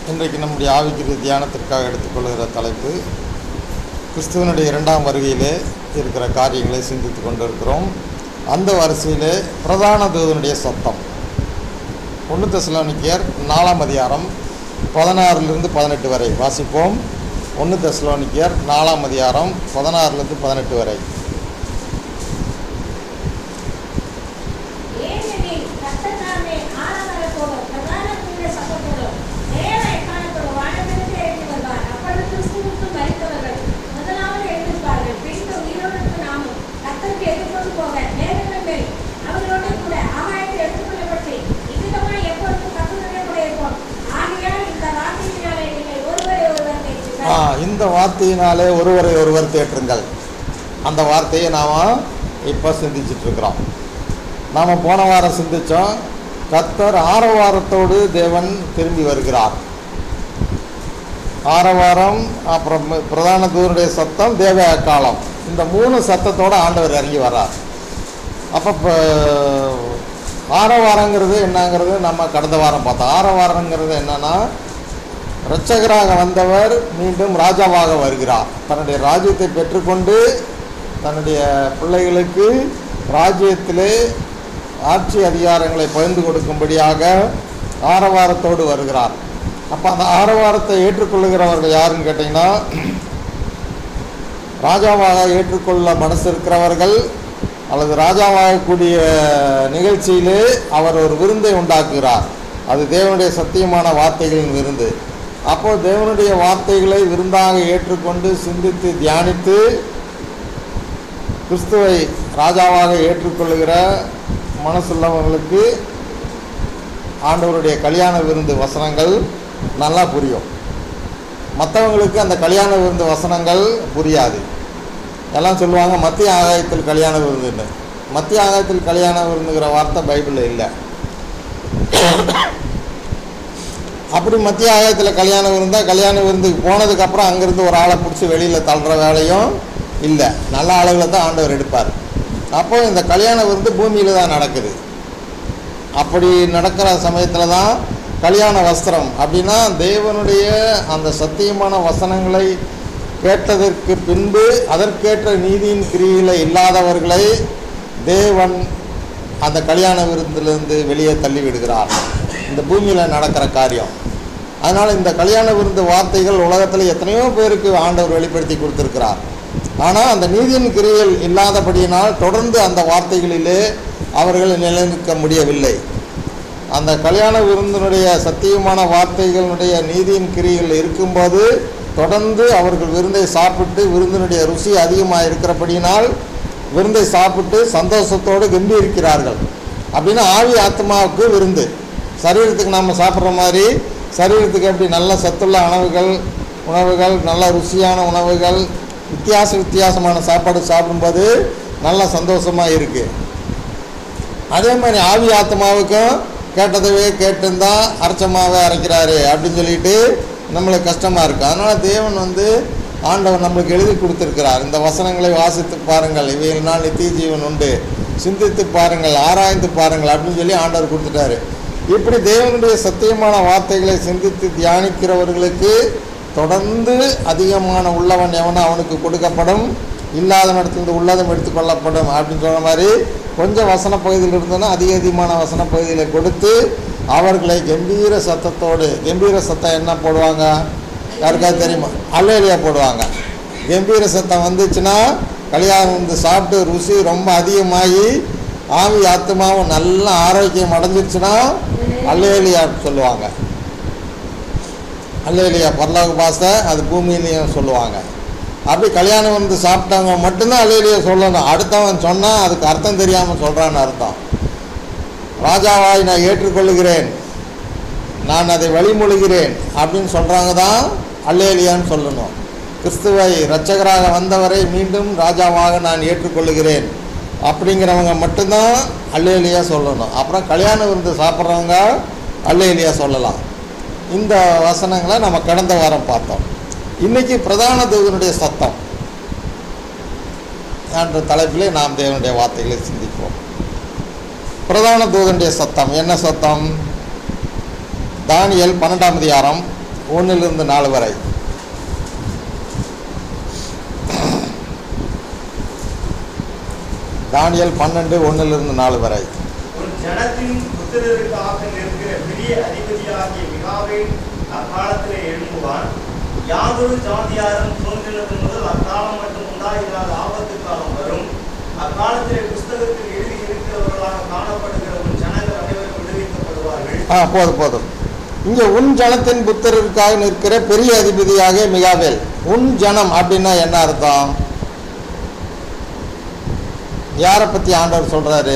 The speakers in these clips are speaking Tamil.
இன்றைக்கு நம்முடைய ஆவிக்குரிய தியானத்திற்காக எடுத்துக்கொள்கிற தலைப்பு கிறிஸ்துவனுடைய இரண்டாம் வருகையிலே இருக்கிற காரியங்களை சிந்தித்து கொண்டிருக்கிறோம் அந்த வரிசையிலே பிரதான தூதனுடைய சத்தம் ஒன்று தெசலோனிக்கியர் நாலாம் அதிகாரம் பதினாறிலிருந்து பதினெட்டு வரை வாசிப்போம் ஒன்று தெசலோனிக்கியர் நாலாம் அதிகாரம் பதினாறிலிருந்து பதினெட்டு வரை ஏனெனில் கர்த்தர்தாமே ஆரவாரத்தோடும் பிரதான தூய சத்தத்தோடும் தேவ எக்காலத்தோடும் வானத்திலிருந்து இறங்கி வருவார். அப்பொழுது கிறிஸ்துவுக்கு மரித்தவர்கள் முதலாவது எழுந்திருப்பார்கள். பின்பு உயிரோடு நாமும் கர்த்தருக்கு எதிர்கொண்டு போக மேகங்கள் மேல் அவர்களோடு கூட ஆகாயத்தில் எடுத்துக்கொள்ளப்பட்டு இவ்விதமாய் எப்பொழுதும் கர்த்தருடனே கூட இருப்போம். ஆகையால் இந்த வார்த்தையினாலே நீங்கள் ஒருவரை ஒருவர் ஆ, நேசித்தால் இந்த வார்த்தையினாலே ஒருவரை ஒருவர் தேற்றுங்கள் அந்த வார்த்தையை நாம் இப்போ சிந்திச்சிட்டு இருக்கிறோம் நாம் போன வாரம் சிந்தித்தோம் கத்தர் ஆரவாரத்தோடு தேவன் திரும்பி வருகிறார் ஆரவாரம் அப்புறம் பிரதான தூருடைய சத்தம் தேவ காலம் இந்த மூணு சத்தத்தோடு ஆண்டவர் இறங்கி வர்றார் அப்போ இப்போ ஆரவாரங்கிறது என்னங்கிறது நம்ம கடந்த வாரம் பார்த்தோம் ஆரவாரங்கிறது என்னன்னா இரட்சகராக வந்தவர் மீண்டும் ராஜாவாக வருகிறார் தன்னுடைய ராஜ்யத்தை பெற்றுக்கொண்டு தன்னுடைய பிள்ளைகளுக்கு ராஜ்யத்திலே ஆட்சி அதிகாரங்களை பகிர்ந்து கொடுக்கும்படியாக ஆரவாரத்தோடு வருகிறார் அப்போ அந்த ஆரவாரத்தை ஏற்றுக்கொள்ளுகிறவர்கள் யாருன்னு கேட்டிங்கன்னா ராஜாவாக ஏற்றுக்கொள்ள மனசு இருக்கிறவர்கள் அல்லது ராஜாவாகக்கூடிய நிகழ்ச்சியிலே அவர் ஒரு விருந்தை உண்டாக்குகிறார் அது தேவனுடைய சத்தியமான வார்த்தைகளின் விருந்து அப்போ தேவனுடைய வார்த்தைகளை விருந்தாக ஏற்றுக்கொண்டு சிந்தித்து தியானித்து கிறிஸ்துவை ராஜாவாக ஏற்றுக்கொள்ளுகிற மனசுள்ளவங்களுக்கு ஆண்டவருடைய கல்யாண விருந்து வசனங்கள் நல்லா புரியும் மற்றவங்களுக்கு அந்த கல்யாண விருந்து வசனங்கள் புரியாது எல்லாம் சொல்லுவாங்க மத்திய ஆகாயத்தில் கல்யாண விருந்துன்னு மத்திய ஆகாயத்தில் கல்யாண விருந்துங்கிற வார்த்தை பைபிளில் இல்லை அப்படி மத்திய ஆகாயத்தில் கல்யாண விருந்தா கல்யாண விருந்துக்கு போனதுக்கப்புறம் அங்கேருந்து ஒரு ஆளை பிடிச்சி வெளியில் தள்ளுற வேலையும் இல்லை நல்ல அளவில் தான் ஆண்டவர் எடுப்பார் அப்போ இந்த கல்யாண விருந்து பூமியில் தான் நடக்குது அப்படி நடக்கிற சமயத்தில் தான் கல்யாண வஸ்திரம் அப்படின்னா தேவனுடைய அந்த சத்தியமான வசனங்களை கேட்டதற்கு பின்பு அதற்கேற்ற நீதியின் கிரியில இல்லாதவர்களை தேவன் அந்த கல்யாண விருந்திலிருந்து வெளியே தள்ளி விடுகிறார் இந்த பூமியில் நடக்கிற காரியம் அதனால் இந்த கல்யாண விருந்து வார்த்தைகள் உலகத்தில் எத்தனையோ பேருக்கு ஆண்டவர் வெளிப்படுத்தி கொடுத்துருக்கிறார் ஆனால் அந்த நீதியின் கிரியில் இல்லாதபடியினால் தொடர்ந்து அந்த வார்த்தைகளிலே அவர்கள் நிலைநிற்க முடியவில்லை அந்த கல்யாண விருந்தினுடைய சத்தியமான வார்த்தைகளுடைய நீதியின் கிரியில் இருக்கும்போது தொடர்ந்து அவர்கள் விருந்தை சாப்பிட்டு விருந்தினுடைய ருசி அதிகமாக இருக்கிறபடியினால் விருந்தை சாப்பிட்டு சந்தோஷத்தோடு கம்பீரிக்கிறார்கள் அப்படின்னா ஆவி ஆத்மாவுக்கு விருந்து சரீரத்துக்கு நாம் சாப்பிட்ற மாதிரி சரீரத்துக்கு எப்படி நல்ல சத்துள்ள உணவுகள் உணவுகள் நல்ல ருசியான உணவுகள் வித்தியாச வித்தியாசமான சாப்பாடு சாப்பிடும்போது நல்ல சந்தோஷமாக இருக்குது அதே மாதிரி ஆவி ஆத்மாவுக்கும் கேட்டதவே கேட்டிருந்தா அரைச்சமாவே அரைக்கிறாரு அப்படின்னு சொல்லிட்டு நம்மளுக்கு கஷ்டமாக இருக்குது அதனால் தேவன் வந்து ஆண்டவர் நம்மளுக்கு எழுதி கொடுத்துருக்கிறார் இந்த வசனங்களை வாசித்து பாருங்கள் இவையினால் நித்திய ஜீவன் உண்டு சிந்தித்து பாருங்கள் ஆராய்ந்து பாருங்கள் அப்படின்னு சொல்லி ஆண்டவர் கொடுத்துட்டாரு இப்படி தேவனுடைய சத்தியமான வார்த்தைகளை சிந்தித்து தியானிக்கிறவர்களுக்கு தொடர்ந்து அதிகமான உள்ளவன் எவனோ அவனுக்கு கொடுக்கப்படும் இல்லாதவனிடத்திலிருந்து உள்ளதும் எடுத்துக்கொள்ளப்படும் அப்படின்னு சொன்ன மாதிரி கொஞ்சம் வசன பகுதியில் இருந்தோன்னா அதிக அதிகமான வசன பகுதிகளை கொடுத்து அவர்களை கம்பீர சத்தத்தோடு கம்பீர சத்தம் என்ன போடுவாங்க யாருக்காவது தெரியுமா அல்லையிலையா போடுவாங்க கம்பீர சத்தம் வந்துச்சுன்னா கல்யாணம் வந்து சாப்பிட்டு ருசி ரொம்ப அதிகமாகி ஆவி ஆத்மாவும் நல்ல ஆரோக்கியம் அடைஞ்சிருச்சுன்னா அல்லையிலையா சொல்லுவாங்க அல்லையிலையா பரலோக பாசை அது பூமியிலையும் சொல்லுவாங்க அப்படி கல்யாணம் வந்து சாப்பிட்டவங்க மட்டும்தான் அலையிலேயே சொல்லணும் அடுத்தவன் சொன்னால் அதுக்கு அர்த்தம் தெரியாமல் சொல்கிறான்னு அர்த்தம் ராஜாவாய் நான் ஏற்றுக்கொள்ளுகிறேன் நான் அதை வழிமொழிகிறேன் அப்படின்னு சொல்கிறாங்க தான் அல்லேலியான்னு சொல்லணும் கிறிஸ்துவை இரட்சகராக வந்தவரை மீண்டும் ராஜாவாக நான் ஏற்றுக்கொள்ளுகிறேன் அப்படிங்கிறவங்க மட்டும்தான் அல்லேலியா சொல்லணும் அப்புறம் கல்யாணம் விருந்து சாப்பிட்றவங்க அல்லேலியா சொல்லலாம் இந்த வசனங்களை நம்ம கடந்த வாரம் பார்த்தோம் இன்னைக்கு பிரதான தேவனுடைய சத்தம் என்ற தலைப்பிலே நாம் தேவனுடைய வார்த்தைகளை சிந்திப்போம் பிரதான தூதனுடைய சத்தம் என்ன சத்தம் தானியல் பன்னெண்டாம் அதிகாரம் ஒன்றிலிருந்து நாலு வரை தானியல் பன்னெண்டு ஒன்றிலிருந்து நாலு வரை உன் ஜனத்தின் புத்திரருக்காக நிற்கிற பெரிய அதிபதியாகிய மிகாவே அக்காலத்திலே எழும்புவான் யாதொரு ஜாதியாரும் தோன்றினது முதல் அக்காலம் மட்டும் உண்டாயிராத ஆபத்து காலம் வரும் அக்காலத்திலே புஸ்தகத்தில் எழுதி இருக்கிறவர்களாக காணப்படுகிற உன் ஜனங்கள் அனைவரும் விடுவிக்கப்படுவார்கள் ஆ போதும் போதும் இங்கே உன் ஜனத்தின் புத்தருக்காக நிற்கிற பெரிய அதிபதியாக மிகாவேல் உன் ஜனம் அப்படின்னா என்ன அர்த்தம் யாரை பற்றி ஆண்டவர் சொல்றாரு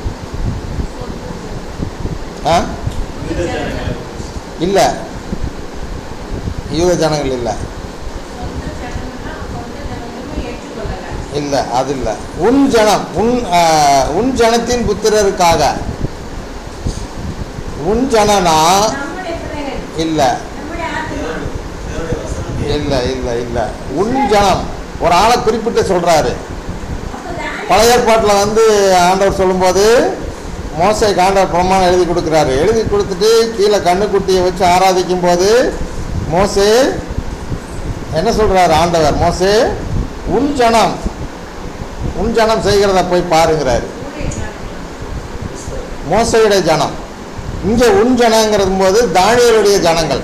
ஆ யூத ஜனங்கள் இல்லை யூத ஜனங்கள் இல்லை சொந்த ஜனம்னா சொந்த ஜனங்களும் ஏற்றுக்கொள்ளல இல்லை அது இல்லை உன் ஜனம் உன் ஆ, உன் ஜனத்தின் புத்திரருக்காக உன் ஜனனா நம்முடைய பிள்ளைகள் இல்லை நம்முடைய ஆத்மா தேவனுடைய வசனத்தை இல்லை இல்லை இல்லை உன் ஜனம் ஒரு ஆளை குறிப்பிட்டு சொல்றாரு அப்ப தானியேல் பழைய ஏற்பாட்டில் வந்து ஆண்டவர் சொல்லும்போது மோசைக்கு ஆண்டவர் பிரமாணம் எழுதி கொடுக்குறாரு எழுதி கொடுத்துட்டு கீழே கண்ணுக்குட்டியை வச்சு ஆராதிக்கும் போது மோசே என்ன சொல்றாரு ஆண்டவர் மோசே உன் ஜனம் உன் ஜனம் செய்கிறத போய் பாருங்கிறாரு நம்முடைய ஜனங்கள். மோசையுடைய ஜனம் இங்கே உன் ஜனங்கிறது போது தானியலுடைய ஜனங்கள்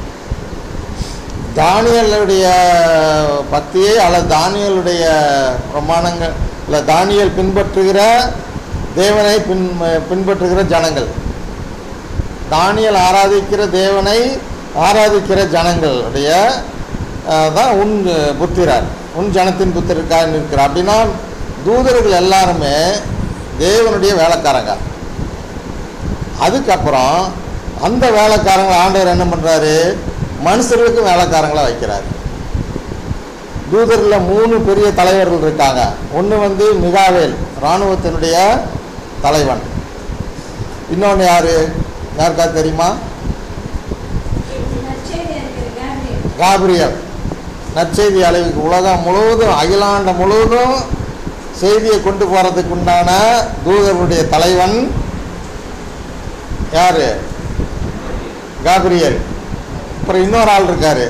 தானியலுடைய பக்தியை அல்லது தானியலுடைய பிரமாணங்கள் இல்லை தானியல் பின்பற்றுகிற தேவனை பின் பின்பற்றுகிற ஜனங்கள் தானியல் ஆராதிக்கிற தேவனை ஆராதிக்கிற ஜனங்களுடைய அஹ், தான் உன் புத்திரர் உன் ஜனத்தின் புத்திரருக்காக நிற்கிறார் அப்படின்னா தூதர்கள் எல்லாருமே தேவனுடைய வேலைக்காரங்க அதுக்கப்புறம் அந்த வேலைக்காரங்களை ஆண்டவர் என்ன பண்ணுறாரு மனுஷர்களுக்கும் வேலைக்காரங்களை வைக்கிறார் தூதரில் மூணு பெரிய தலைவர்கள் இருக்காங்க ஒன்று வந்து மிகாவேல் இராணுவத்தினுடைய தலைவன் இன்னொன்று யார் யாருக்கா தெரியுமா நற்செய்தி அறிவிக்கிற காபிரியேல். காபிரியல் நற்செய்தி அளவுக்கு உலகம் முழுவதும் அகிலாண்டம் முழுவதும் செய்தியை கொண்டு போகிறதுக்கு உண்டான தூதர்களுடைய தலைவன் யார் காபிரியல் அப்புறம் இன்னொரு ஆள் இருக்காரு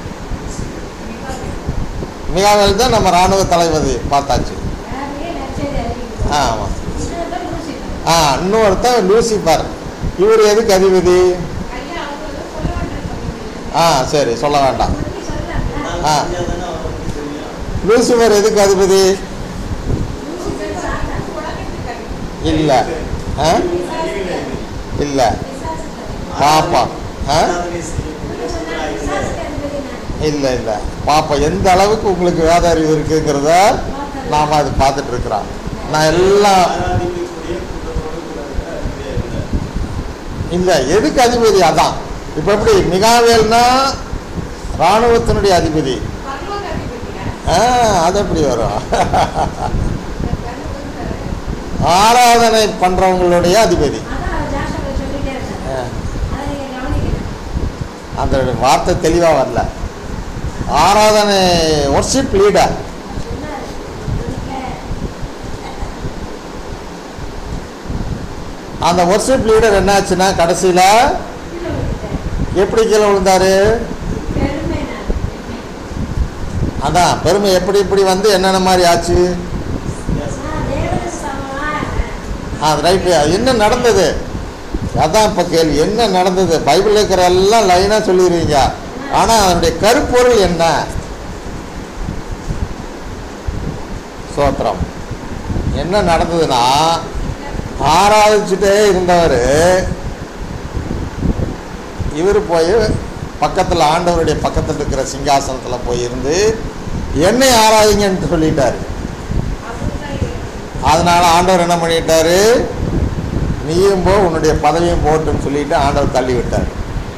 மிகாவேல் தான் நம்ம இராணுவ தளபதி பார்த்தாச்சு காபிரியேல் நற்செய்தி அறிவிக்கிறார். ஆ ஆமாம் இன்னொருத்தர் லூசிஃபர். ஆ இன்னொருத்தன் லூசிஃபர் இவர் எதுக்கு அதிபதி ஐயா, அவங்களுக்கு சொல்ல வேண்டியிருக்கும். ஆ சரி சொல்ல வேண்டாம் சொல்லி சொல்லலாம்ல? ஆ. தெரியாதானே அவரை பத்தி தெரியும் லூசிஃபர் எதுக்கு அதிபதி லூசிஃபர் சாத்தான் உலகத்துக்கு அதிபதி. இல்லை ஆ இல்லை பிசாசுக்கு பாப்பா ஆ ஆராதனை செய்யக்கூடிய சொன்னாங்க, புத்திராகிய பிசாசுக்கு அதிபதி நான். இல்லை இல்லை பாப்பா எந்த அளவுக்கு உங்களுக்கு வேத அறிவு இருக்குங்கிறத நாம் அது பார்த்துட்டு இருக்கிறோம் நான் எல்லாம் ஆராதிக்கக்கூடிய கூட்டத்தோடு கூட இருக்கிற அதிபதியா இருந்தார். இல்லை எதுக்கு அதிபதி அதான் இப்போ எப்படி மிகாவேல்னா இராணுவத்தினுடைய அதிபதி பரலோக அதிபதியா? ஆ அது எப்படி வரும் கண்ணு கொடுத்தாரு. ஆராதனை பண்ணுறவங்களுடைய அதிபதி அதான் ஜாஷாவை சொல்லிட்டே இருந்தார். ஆ, அதை நீங்க கவனிக்கணும். அந்த வார்த்தை தெளிவாக வரல ஆராதனை ஒர்ஷிப் லீடர் சொன்னாரு. இவனுக்கு அந்த ஒர்ஷிப் லீடர் என்னாச்சுன்னா கடைசியில் கீழே விட்டுட்டாரு. எப்படி கீழே விழுந்தாரு பெருமை நான். அதான் பெருமை எப்படி இப்படி வந்து என்னென்ன மாதிரி ஆச்சு Yes. ஆ, தேவனுக்கு சமமா, அது ரைட்டு என்ன நடந்தது அதான் இப்போ கேள்வி என்ன நடந்தது பைபிளில் இருக்கிற எல்லாம் லைனாக சொல்லிடுவீங்க ஆனால் அதனுடைய கருப்பொருள் என்ன சோத்திரம் என்ன நடந்ததுன்னா ஆராதிச்சுட்டே இருந்தவர் இவர் போய் பக்கத்தில் ஆண்டவருடைய பக்கத்தில் இருக்கிற சிங்காசனத்தில் போய் இருந்து என்னை ஆராதிங்கன்ட்டு சொல்லிட்டாரு அப்படிதான் இது. அதனால ஆண்டவர் என்ன பண்ணிட்டாரு நீயும் போ உன்னுடைய பதவியும் போட்டுன்னு சொல்லிட்டு ஆண்டவர் தள்ளி விட்டார்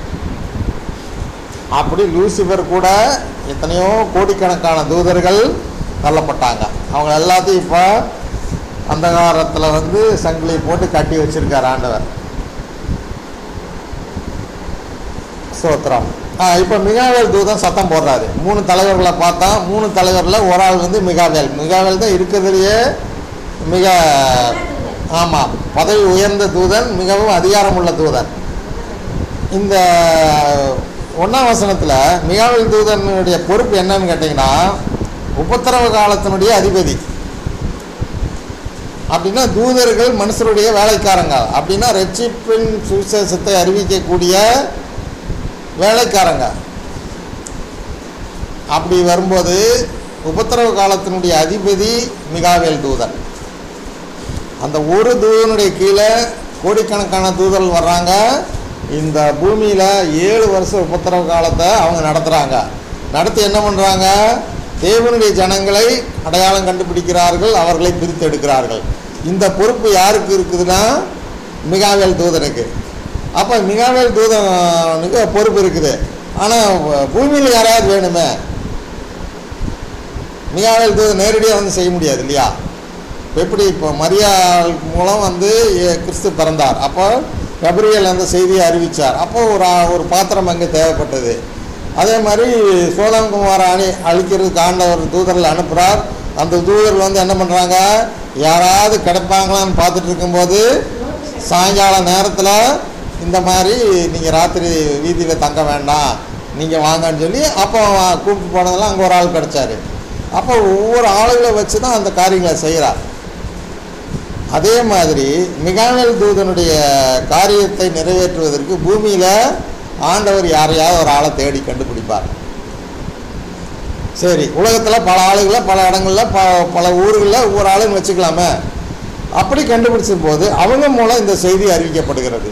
அப்படி லூசிபர் கூட எத்தனையோ கோடிக்கணக்கான தூதர்கள் தள்ளப்பட்டாங்க அவங்க எல்லாத்தையும் இப்போ அந்தகாரத்தில் வந்து சங்கிலி போட்டு கட்டி வச்சிருக்கார் ஆண்டவர் சோத்திரம் ஆ இப்போ மிகாவேல் தூதன் சத்தம் போடுறாரு மூணு தலைவர்களை பார்த்தா மூணு தலைவரில் ஒரு ஆள் வந்து மிகாவேல் மிகாவேல் தான் இருக்கிறதுலையே மிக ஆமாம் பதவி உயர்ந்த தூதன் மிகவும் அதிகாரமுள்ள தூதன் இந்த ஒன்றாம் வசனத்தில் மிகாவில் தூதனுடைய பொறுப்பு என்னன்னு கேட்டிங்கன்னா உபத்திரவ காலத்தினுடைய அதிபதி அப்படின்னா தூதர்கள் மனுஷருடைய வேலைக்காரங்க அப்படின்னா ரட்சிப்பின் சுவிசேஷத்தை அறிவிக்கக்கூடிய வேலைக்காரங்க அப்படி வரும்போது உபத்திரவ காலத்தினுடைய அதிபதி மிகாவேல் தூதன் அந்த ஒரு தூதனுடைய கீழே கோடிக்கணக்கான தூதர்கள் வர்றாங்க இந்த பூமியில் ஏழு வருஷம் உபத்திரவ காலத்தை அவங்க நடத்துகிறாங்க நடத்தி என்ன பண்ணுறாங்க தேவனுடைய ஜனங்களை அடையாளம் கண்டுபிடிக்கிறார்கள் அவர்களை பிரித்து எடுக்கிறார்கள் இந்த பொறுப்பு யாருக்கு இருக்குதுன்னா மிகாவேல் தூதனுக்கு அப்போ மிகாவேல் தூதனுக்கு பொறுப்பு இருக்குது ஆனால் பூமியில் யாராவது வேணுமே மிகாவேல் தூதன் நேரடியாக வந்து செய்ய முடியாது இல்லையா இப்ப எப்படி இப்போ மரியாள் மூலம் வந்து ஏ- கிறிஸ்து பிறந்தார் அப்போ கபிரியல் அந்த செய்தியை அறிவித்தார் அப்போ ஒரு ஆ- ஒரு பாத்திரம் அங்கே தேவைப்பட்டது அதே மாதிரி சோதம்குமார் அணி அழிக்கிறதுக்கு ஆண்டவர் தூதர்கள் அனுப்புகிறார் அந்த தூதர்கள் வந்து என்ன பண்ணுறாங்க யாராவது கிடைப்பாங்களான்னு பார்த்துட்டு இருக்கும்போது சாயங்கால நேரத்தில் இந்த மாதிரி நீங்கள் ராத்திரி வீதியில் தங்க வேண்டாம் நீங்கள் வாங்கன்னு சொல்லி அப்போ கூப்பிட்டு போனதெல்லாம் அங்கே ஒரு ஆள் கிடச்சாரு அப்போ ஒவ்வொரு ஆளுகளை வச்சு தான் அந்த காரியங்களை செய்கிறார் அதே மாதிரி மிகாவேல் தூதனுடைய காரியத்தை நிறைவேற்றுவதற்கு பூமியில் ஆண்டவர் யாரையாவது ஒரு ஆளை தேடி கண்டுபிடிப்பார் சரி உலகத்தில் பல ஆளுகளை பல இடங்களில் ப பல ஊர்களில் ஒவ்வொரு ஆளுங்க வச்சுக்கலாமே அப்படி கண்டுபிடிச்ச போது அவங்க மூலம் இந்த செய்தி அறிவிக்கப்படுகிறது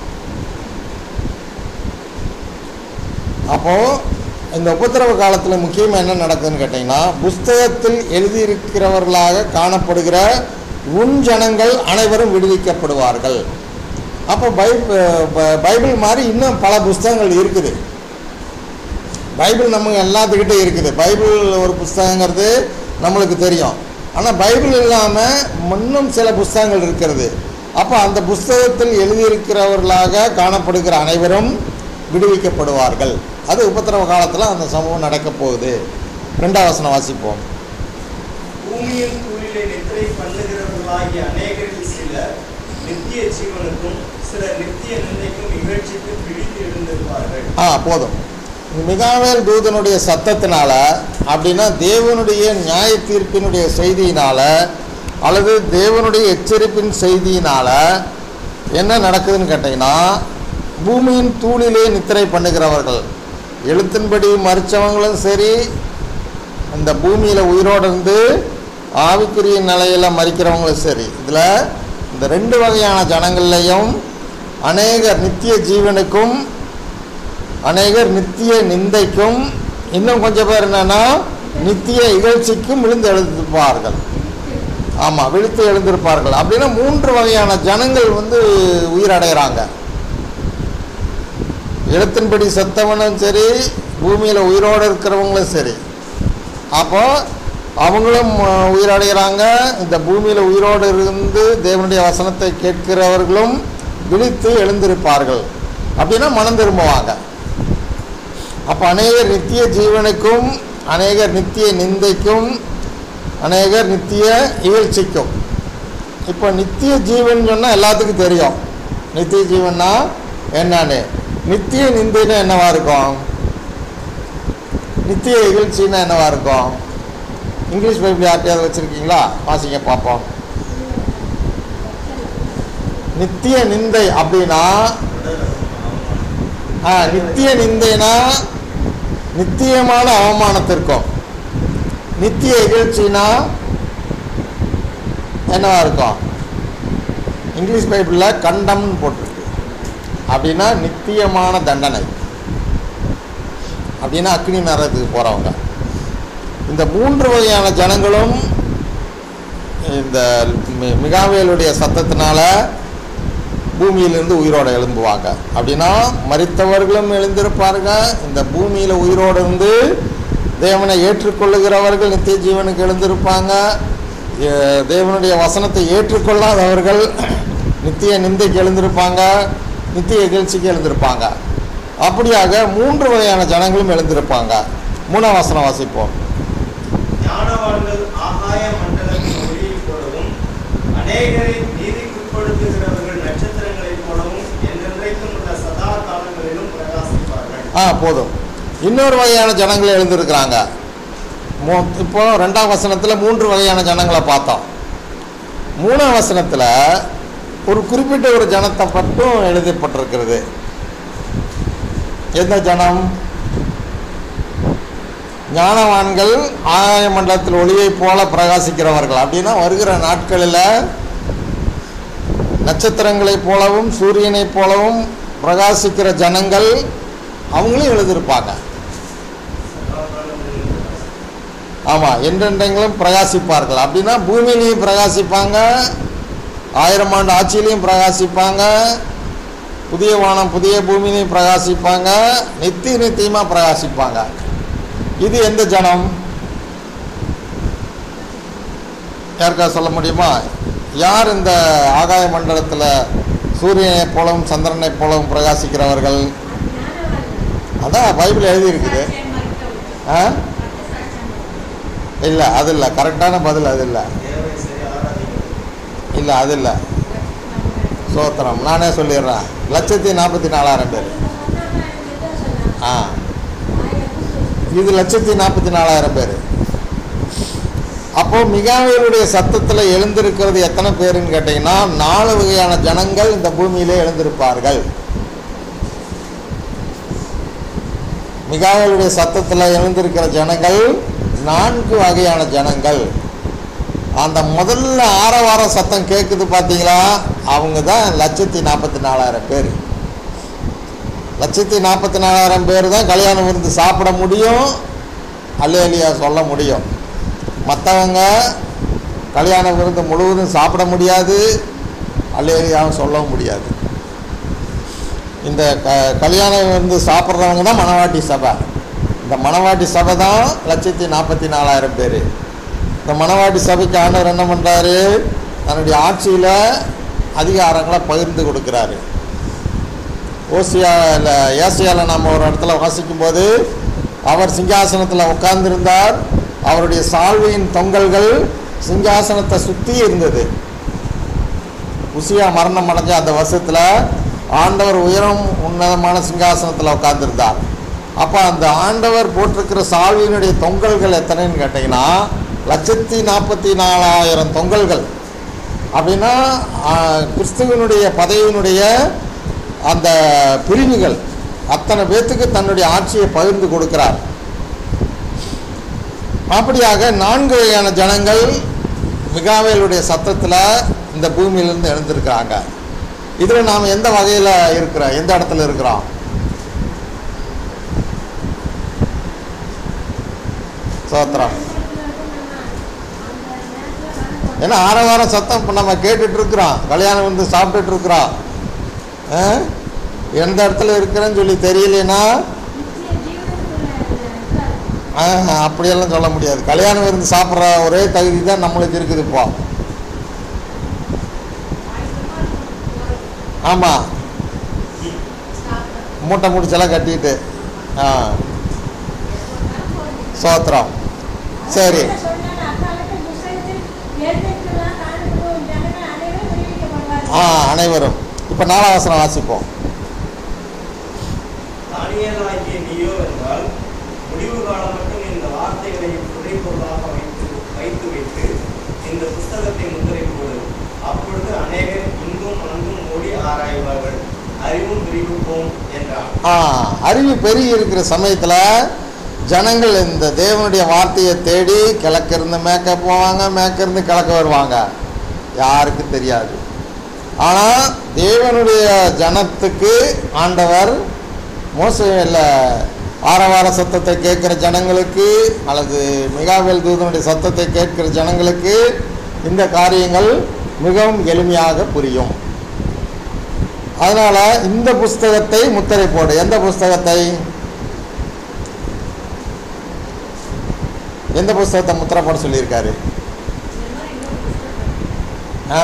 அப்போது இந்த உபத்திரவ காலத்தில் முக்கியமாக என்ன நடக்குதுன்னு கேட்டிங்கன்னா புஸ்தகத்தில் எழுதியிருக்கிறவர்களாக காணப்படுகிற உன் ஜனங்கள் அனைவரும் விடுவிக்கப்படுவார்கள் அப்போ பைப் ப- பைபிள் மாதிரி இன்னும் பல புஸ்தகங்கள் இருக்குது பைபிள் நம்ம எல்லாத்துக்கிட்டே இருக்குது பைபிள் ஒரு புஸ்தகங்கிறது நம்மளுக்கு தெரியும் ஆனால் பைபிள் இல்லாமல் இன்னும் சில புஸ்தகங்கள் இருக்கிறது அப்போ அந்த புஸ்தகத்தில் எழுதியிருக்கிறவர்களாக காணப்படுகிற அனைவரும் விடுவிக்கப்படுவார்கள் அது உபத்திரவ காலத்தில் அந்த சம்பவம் நடக்கப் போகுது ரெண்டாம் வசனம் வாசிப்போம் பூமியின் தூளிலே நித்திரை பண்ணுகிறவர்களாகிய அநேகரில் சிலர் நித்திய ஜீவனுக்கும் சிலர் நித்திய நிந்தைக்கும் இகழ்ச்சிக்கு பிடித்து எழுந்திருப்பார்கள் ஆ போதும் இந்த மிகாவேல் தூதனுடைய சத்தத்தினால அப்படின்னா தேவனுடைய நியாய தீர்ப்பினுடைய செய்தியினால அல்லது தேவனுடைய எச்சரிப்பின் செய்தியினால என்ன நடக்குதுன்னு கேட்டிங்கன்னா பூமியின் தூளிலே நித்திரை பண்ணுகிறவர்கள் எழுத்தின்படி மறிச்சவங்களும் சரி இந்த பூமியில் உயிரோடு இருந்து ஆவிக்குரிய நிலையில் மறிக்கிறவங்களும் சரி இதில் இந்த ரெண்டு வகையான ஜனங்கள்லையும் அநேகர் நித்திய ஜீவனுக்கும் அநேகர் நித்திய நிந்தைக்கும் இன்னும் கொஞ்சம் பேர் என்னன்னா நித்திய இகழ்ச்சிக்கும் விழுந்து எழுந்திருப்பார்கள் ஆமாம் விழுத்து எழுந்திருப்பார்கள் அப்படின்னா மூன்று வகையான ஜனங்கள் வந்து உயிரடைகிறாங்க எழுத்தின்படி செத்தவனும் சரி பூமியில் உயிரோடு இருக்கிறவங்களும் சரி அப்போ அவங்களும் அஹ், உயிரடைகிறாங்க இந்த பூமியில் உயிரோடு இருந்து தேவனுடைய வசனத்தை கேட்கிறவர்களும் விழித்து எழுந்திருப்பார்கள் அப்படின்னா மனம் திரும்புவாங்க அப்போ அநேகர் நித்திய ஜீவனுக்கும் அநேகர் நித்திய நிந்தைக்கும் அநேகர் நித்திய இகழ்ச்சிக்கும் இப்போ நித்திய ஜீவன் சொன்னால் எல்லாத்துக்கும் தெரியும் நித்திய ஜீவன்னா என்னன்னு நித்திய நிந்தைன்னா என்னவா இருக்கும் நித்திய இகழ்ச்சின்னா என்னவா இருக்கும் இங்கிலீஷ் பைபிள் யார்ட்டையாவது வச்சுருக்கீங்களா வாசிங்க பார்ப்போம் நித்திய நிந்தை அப்படின்னா ஆ நித்திய நிந்தைனா நித்தியமான அவமானத்திற்கும் நித்திய இகழ்ச்சினா என்னவா இருக்கும் இங்கிலீஷ் பைபிளில் கண்டம்னு போட்டிருக்கு அப்படின்னா நித்தியமான தண்டனை அப்படின்னா அக்னி நரகத்துக்கு போகிறவங்க இந்த மூன்று வகையான ஜனங்களும் இந்த மி- மிகாவேலுடைய சத்தத்தினால பூமியிலிருந்து உயிரோடு எழும்புவாங்க அப்படின்னா மரித்தவர்களும் எழுந்திருப்பாருங்க இந்த பூமியில் உயிரோடு இருந்து தேவனை ஏற்றுக்கொள்ளுகிறவர்கள் நித்திய ஜீவனுக்கு எழுந்திருப்பாங்க ஏ- தேவனுடைய வசனத்தை ஏற்றுக்கொள்ளாதவர்கள் நித்திய நிந்தைக்கு எழுந்திருப்பாங்க நித்திய இகழ்ச்சிக்கு எழுந்திருப்பாங்க அப்படியாக மூன்று வகையான ஜனங்களும் எழுந்திருப்பாங்க மூணாம் வசனம் வாசிப்போம் ஞானவான்கள் ஆகாய மண்டலத்தின் ஒளியைப் போலவும் அநேகரை நீதிக்குட்படுத்துகிறவர்கள் நட்சத்திரங்களைப் போலவும் என்றென்றைக்கும் உள்ள சதா காலங்களிலும் பிரகாசிப்பார்கள் ஆ போதும் இன்னொரு வகையான ஜனங்கள் எழுந்திருக்கிறாங்க மூ இப்போ ரெண்டாம் வசனத்தில் மூன்று வகையான ஜனங்களை பார்த்தோம் மூணாம் வசனத்தில் ஒரு குறிப்பிட்ட ஒரு ஜனத்தை மட்டும் எழுதப்பட்டிருக்கிறது எந்த ஜனம் ஞானவான்கள் ஆகாய மண்டலத்தில் ஒளியைப் போல பிரகாசிக்கிறவர்கள் அப்படின்னா வருகிற நாட்களில் நட்சத்திரங்களைப் போலவும் சூரியனைப் போலவும் பிரகாசிக்கிற ஜனங்கள் அவங்களும் எழுதியிருப்பாங்க ஆமாம் என்றென்றைங்களும் பிரகாசிப்பார்கள் அப்படின்னா பூமியிலையும் பிரகாசிப்பாங்க ஆயிரம் ஆண்டு ஆட்சியிலையும் பிரகாசிப்பாங்க புதிய வானம் புதிய பூமியிலையும் பிரகாசிப்பாங்க நித்திய நித்தியமாக பிரகாசிப்பாங்க இது எந்த ஜனம் யாருக்கா சொல்ல முடியுமா யார் இந்த ஆகாய மண்டலத்தில் சூரியனைப் போலவும் சந்திரனைப் போலவும் பிரகாசிக்கிறவர்கள் அதான் பைபிள் எழுதியிருக்குது ஆ இல்லை அது இல்லை கரெக்டான பதில் அது இல்லை தேவை சரி ஆராதிக்கிறது இல்லை அது இல்லை சோத்திரம் நானே சொல்லிடுறேன் லட்சத்தி நாற்பத்தி நாலாயிரம் பேர் ஆ இது லட்சத்தி நாற்பத்தி நாலாயிரம் பேர் அப்போ மிகாவேலுடைய சத்தத்தில் எழுந்திருக்கிறது எத்தனை பேருன்னு கேட்டிங்கன்னா நாலு வகையான ஜனங்கள் இந்த பூமியிலே எழுந்திருப்பார்கள் மிகாவேலுடைய சத்தத்தில் எழுந்திருக்கிற ஜனங்கள் நான்கு வகையான ஜனங்கள் அந்த முதல்ல ஆரவார சத்தம் கேட்குது பார்த்தீங்களா அவங்க தான் லட்சத்தி நாற்பத்தி நாலாயிரம் பேர் லட்சத்தி நாற்பத்தி நாலாயிரம் பேர் தான் கல்யாணம் விருந்து சாப்பிட முடியும் அல்லேலியா சொல்ல முடியும் மற்றவங்க கல்யாண விருந்து முழுவதும் சாப்பிட முடியாது அல்லேலியாவும் சொல்லவும் முடியாது இந்த க கல்யாண விருந்து சாப்பிட்றவங்க தான் மணவாட்டி சபை இந்த மணவாட்டி சபை தான் லட்சத்தி நாற்பத்தி நாலாயிரம் பேர் இந்த மணவாட்டி சபைக்கு ஆண்டவர் என்ன பண்ணுறாரு தன்னுடைய ஆட்சியில் அதிகாரங்களை பகிர்ந்து கொடுக்குறாரு ஓசியாவில் ஏசியாவில் நம்ம ஒரு இடத்துல வாசிக்கும்போது அவர் சிங்காசனத்தில் உட்கார்ந்திருந்தார் அவருடைய சால்வையின் தொங்கல்கள் சிங்காசனத்தை சுற்றி இருந்தது உசியா மரணம் அடைஞ்ச அந்த வருஷத்தில் ஆண்டவர் உயரம் உன்னதமான சிங்காசனத்தில் உட்கார்ந்திருந்தார் அப்போ அந்த ஆண்டவர் போட்டிருக்கிற சால்வியினுடைய தொங்கல்கள் எத்தனைன்னு கேட்டிங்கன்னா லட்சத்தி நாற்பத்தி நாலாயிரம் தொங்கல்கள் அப்படின்னா ஆ, கிறிஸ்துவனுடைய பதவியினுடைய அந்த பிரிவுகள் அத்தனை பேத்துக்கு தன்னுடைய ஆட்சியை பகிர்ந்து கொடுக்கிறார் அப்படியாக நான்கு வகையான ஜனங்கள் மிகாவேலுடைய சத்தத்தில் இந்த பூமியிலிருந்து எழுந்திருக்கிறாங்க இதில் நாம் எந்த வகையில் இருக்கிறோம் எந்த இடத்துல இருக்கிறோம் சோத்திரம் ஏன்னா ஆரவாரம் சத்தம் இப்போ நம்ம கேட்டுட்டு இருக்கிறோம் கல்யாணம் வந்து சாப்பிட்டுட்டு இருக்கிறோம் ஆ? எந்த இடத்துல இருக்கிறேன்னு சொல்லி தெரியலனா ஆஹ், அப்படியெல்லாம் சொல்ல முடியாது கல்யாணம் இருந்து சாப்பிட்ற ஒரே தகுதி தான் நம்மளுக்கு இருக்குது இப்போ ஆமாம் மூட்டை முடிச்செல்லாம் கட்டிட்டு ஆ சோத்திரம் சரி ஆ அனைவரும் இப்போ நாலாவசனம் வாசிப்போம் தானியேலாகிய நீயோ என்றால் முடிவு காலம் மட்டும் இந்த வார்த்தைகளை புதைப்பொருளாக வைத்து வைத்து வைத்து இந்த புஸ்தகத்தை முத்திரை போடு அப்பொழுது அநேகர் இங்கும் அங்கும் ஓடி ஆராய்வார்கள் அறிவும் விரிவுப்போம் என்றான் ஆ அறிவு பெருகி இருக்கிற சமயத்தில் ஜனங்கள் இந்த தேவனுடைய வார்த்தையை தேடி கிழக்கிருந்து மேற்க போவாங்க மேற்கிருந்து கிழக்க வருவாங்க யாருக்கும் தெரியாது ஆனால் தேவனுடைய ஜனத்துக்கு ஆண்டவர் மோசையில் ஆரவார சத்தத்தை கேட்குற ஜனங்களுக்கு அல்லது மிகாவேல் தூதனுடைய சத்தத்தை கேட்கிற ஜனங்களுக்கு இந்த காரியங்கள் மிகவும் எளிமையாக புரியும் அதனால இந்த புஸ்தகத்தை முத்திரை போடு எந்த புஸ்தகத்தை எந்த புஸ்தகத்தை முத்திரை போட சொல்லியிருக்காரு ஆ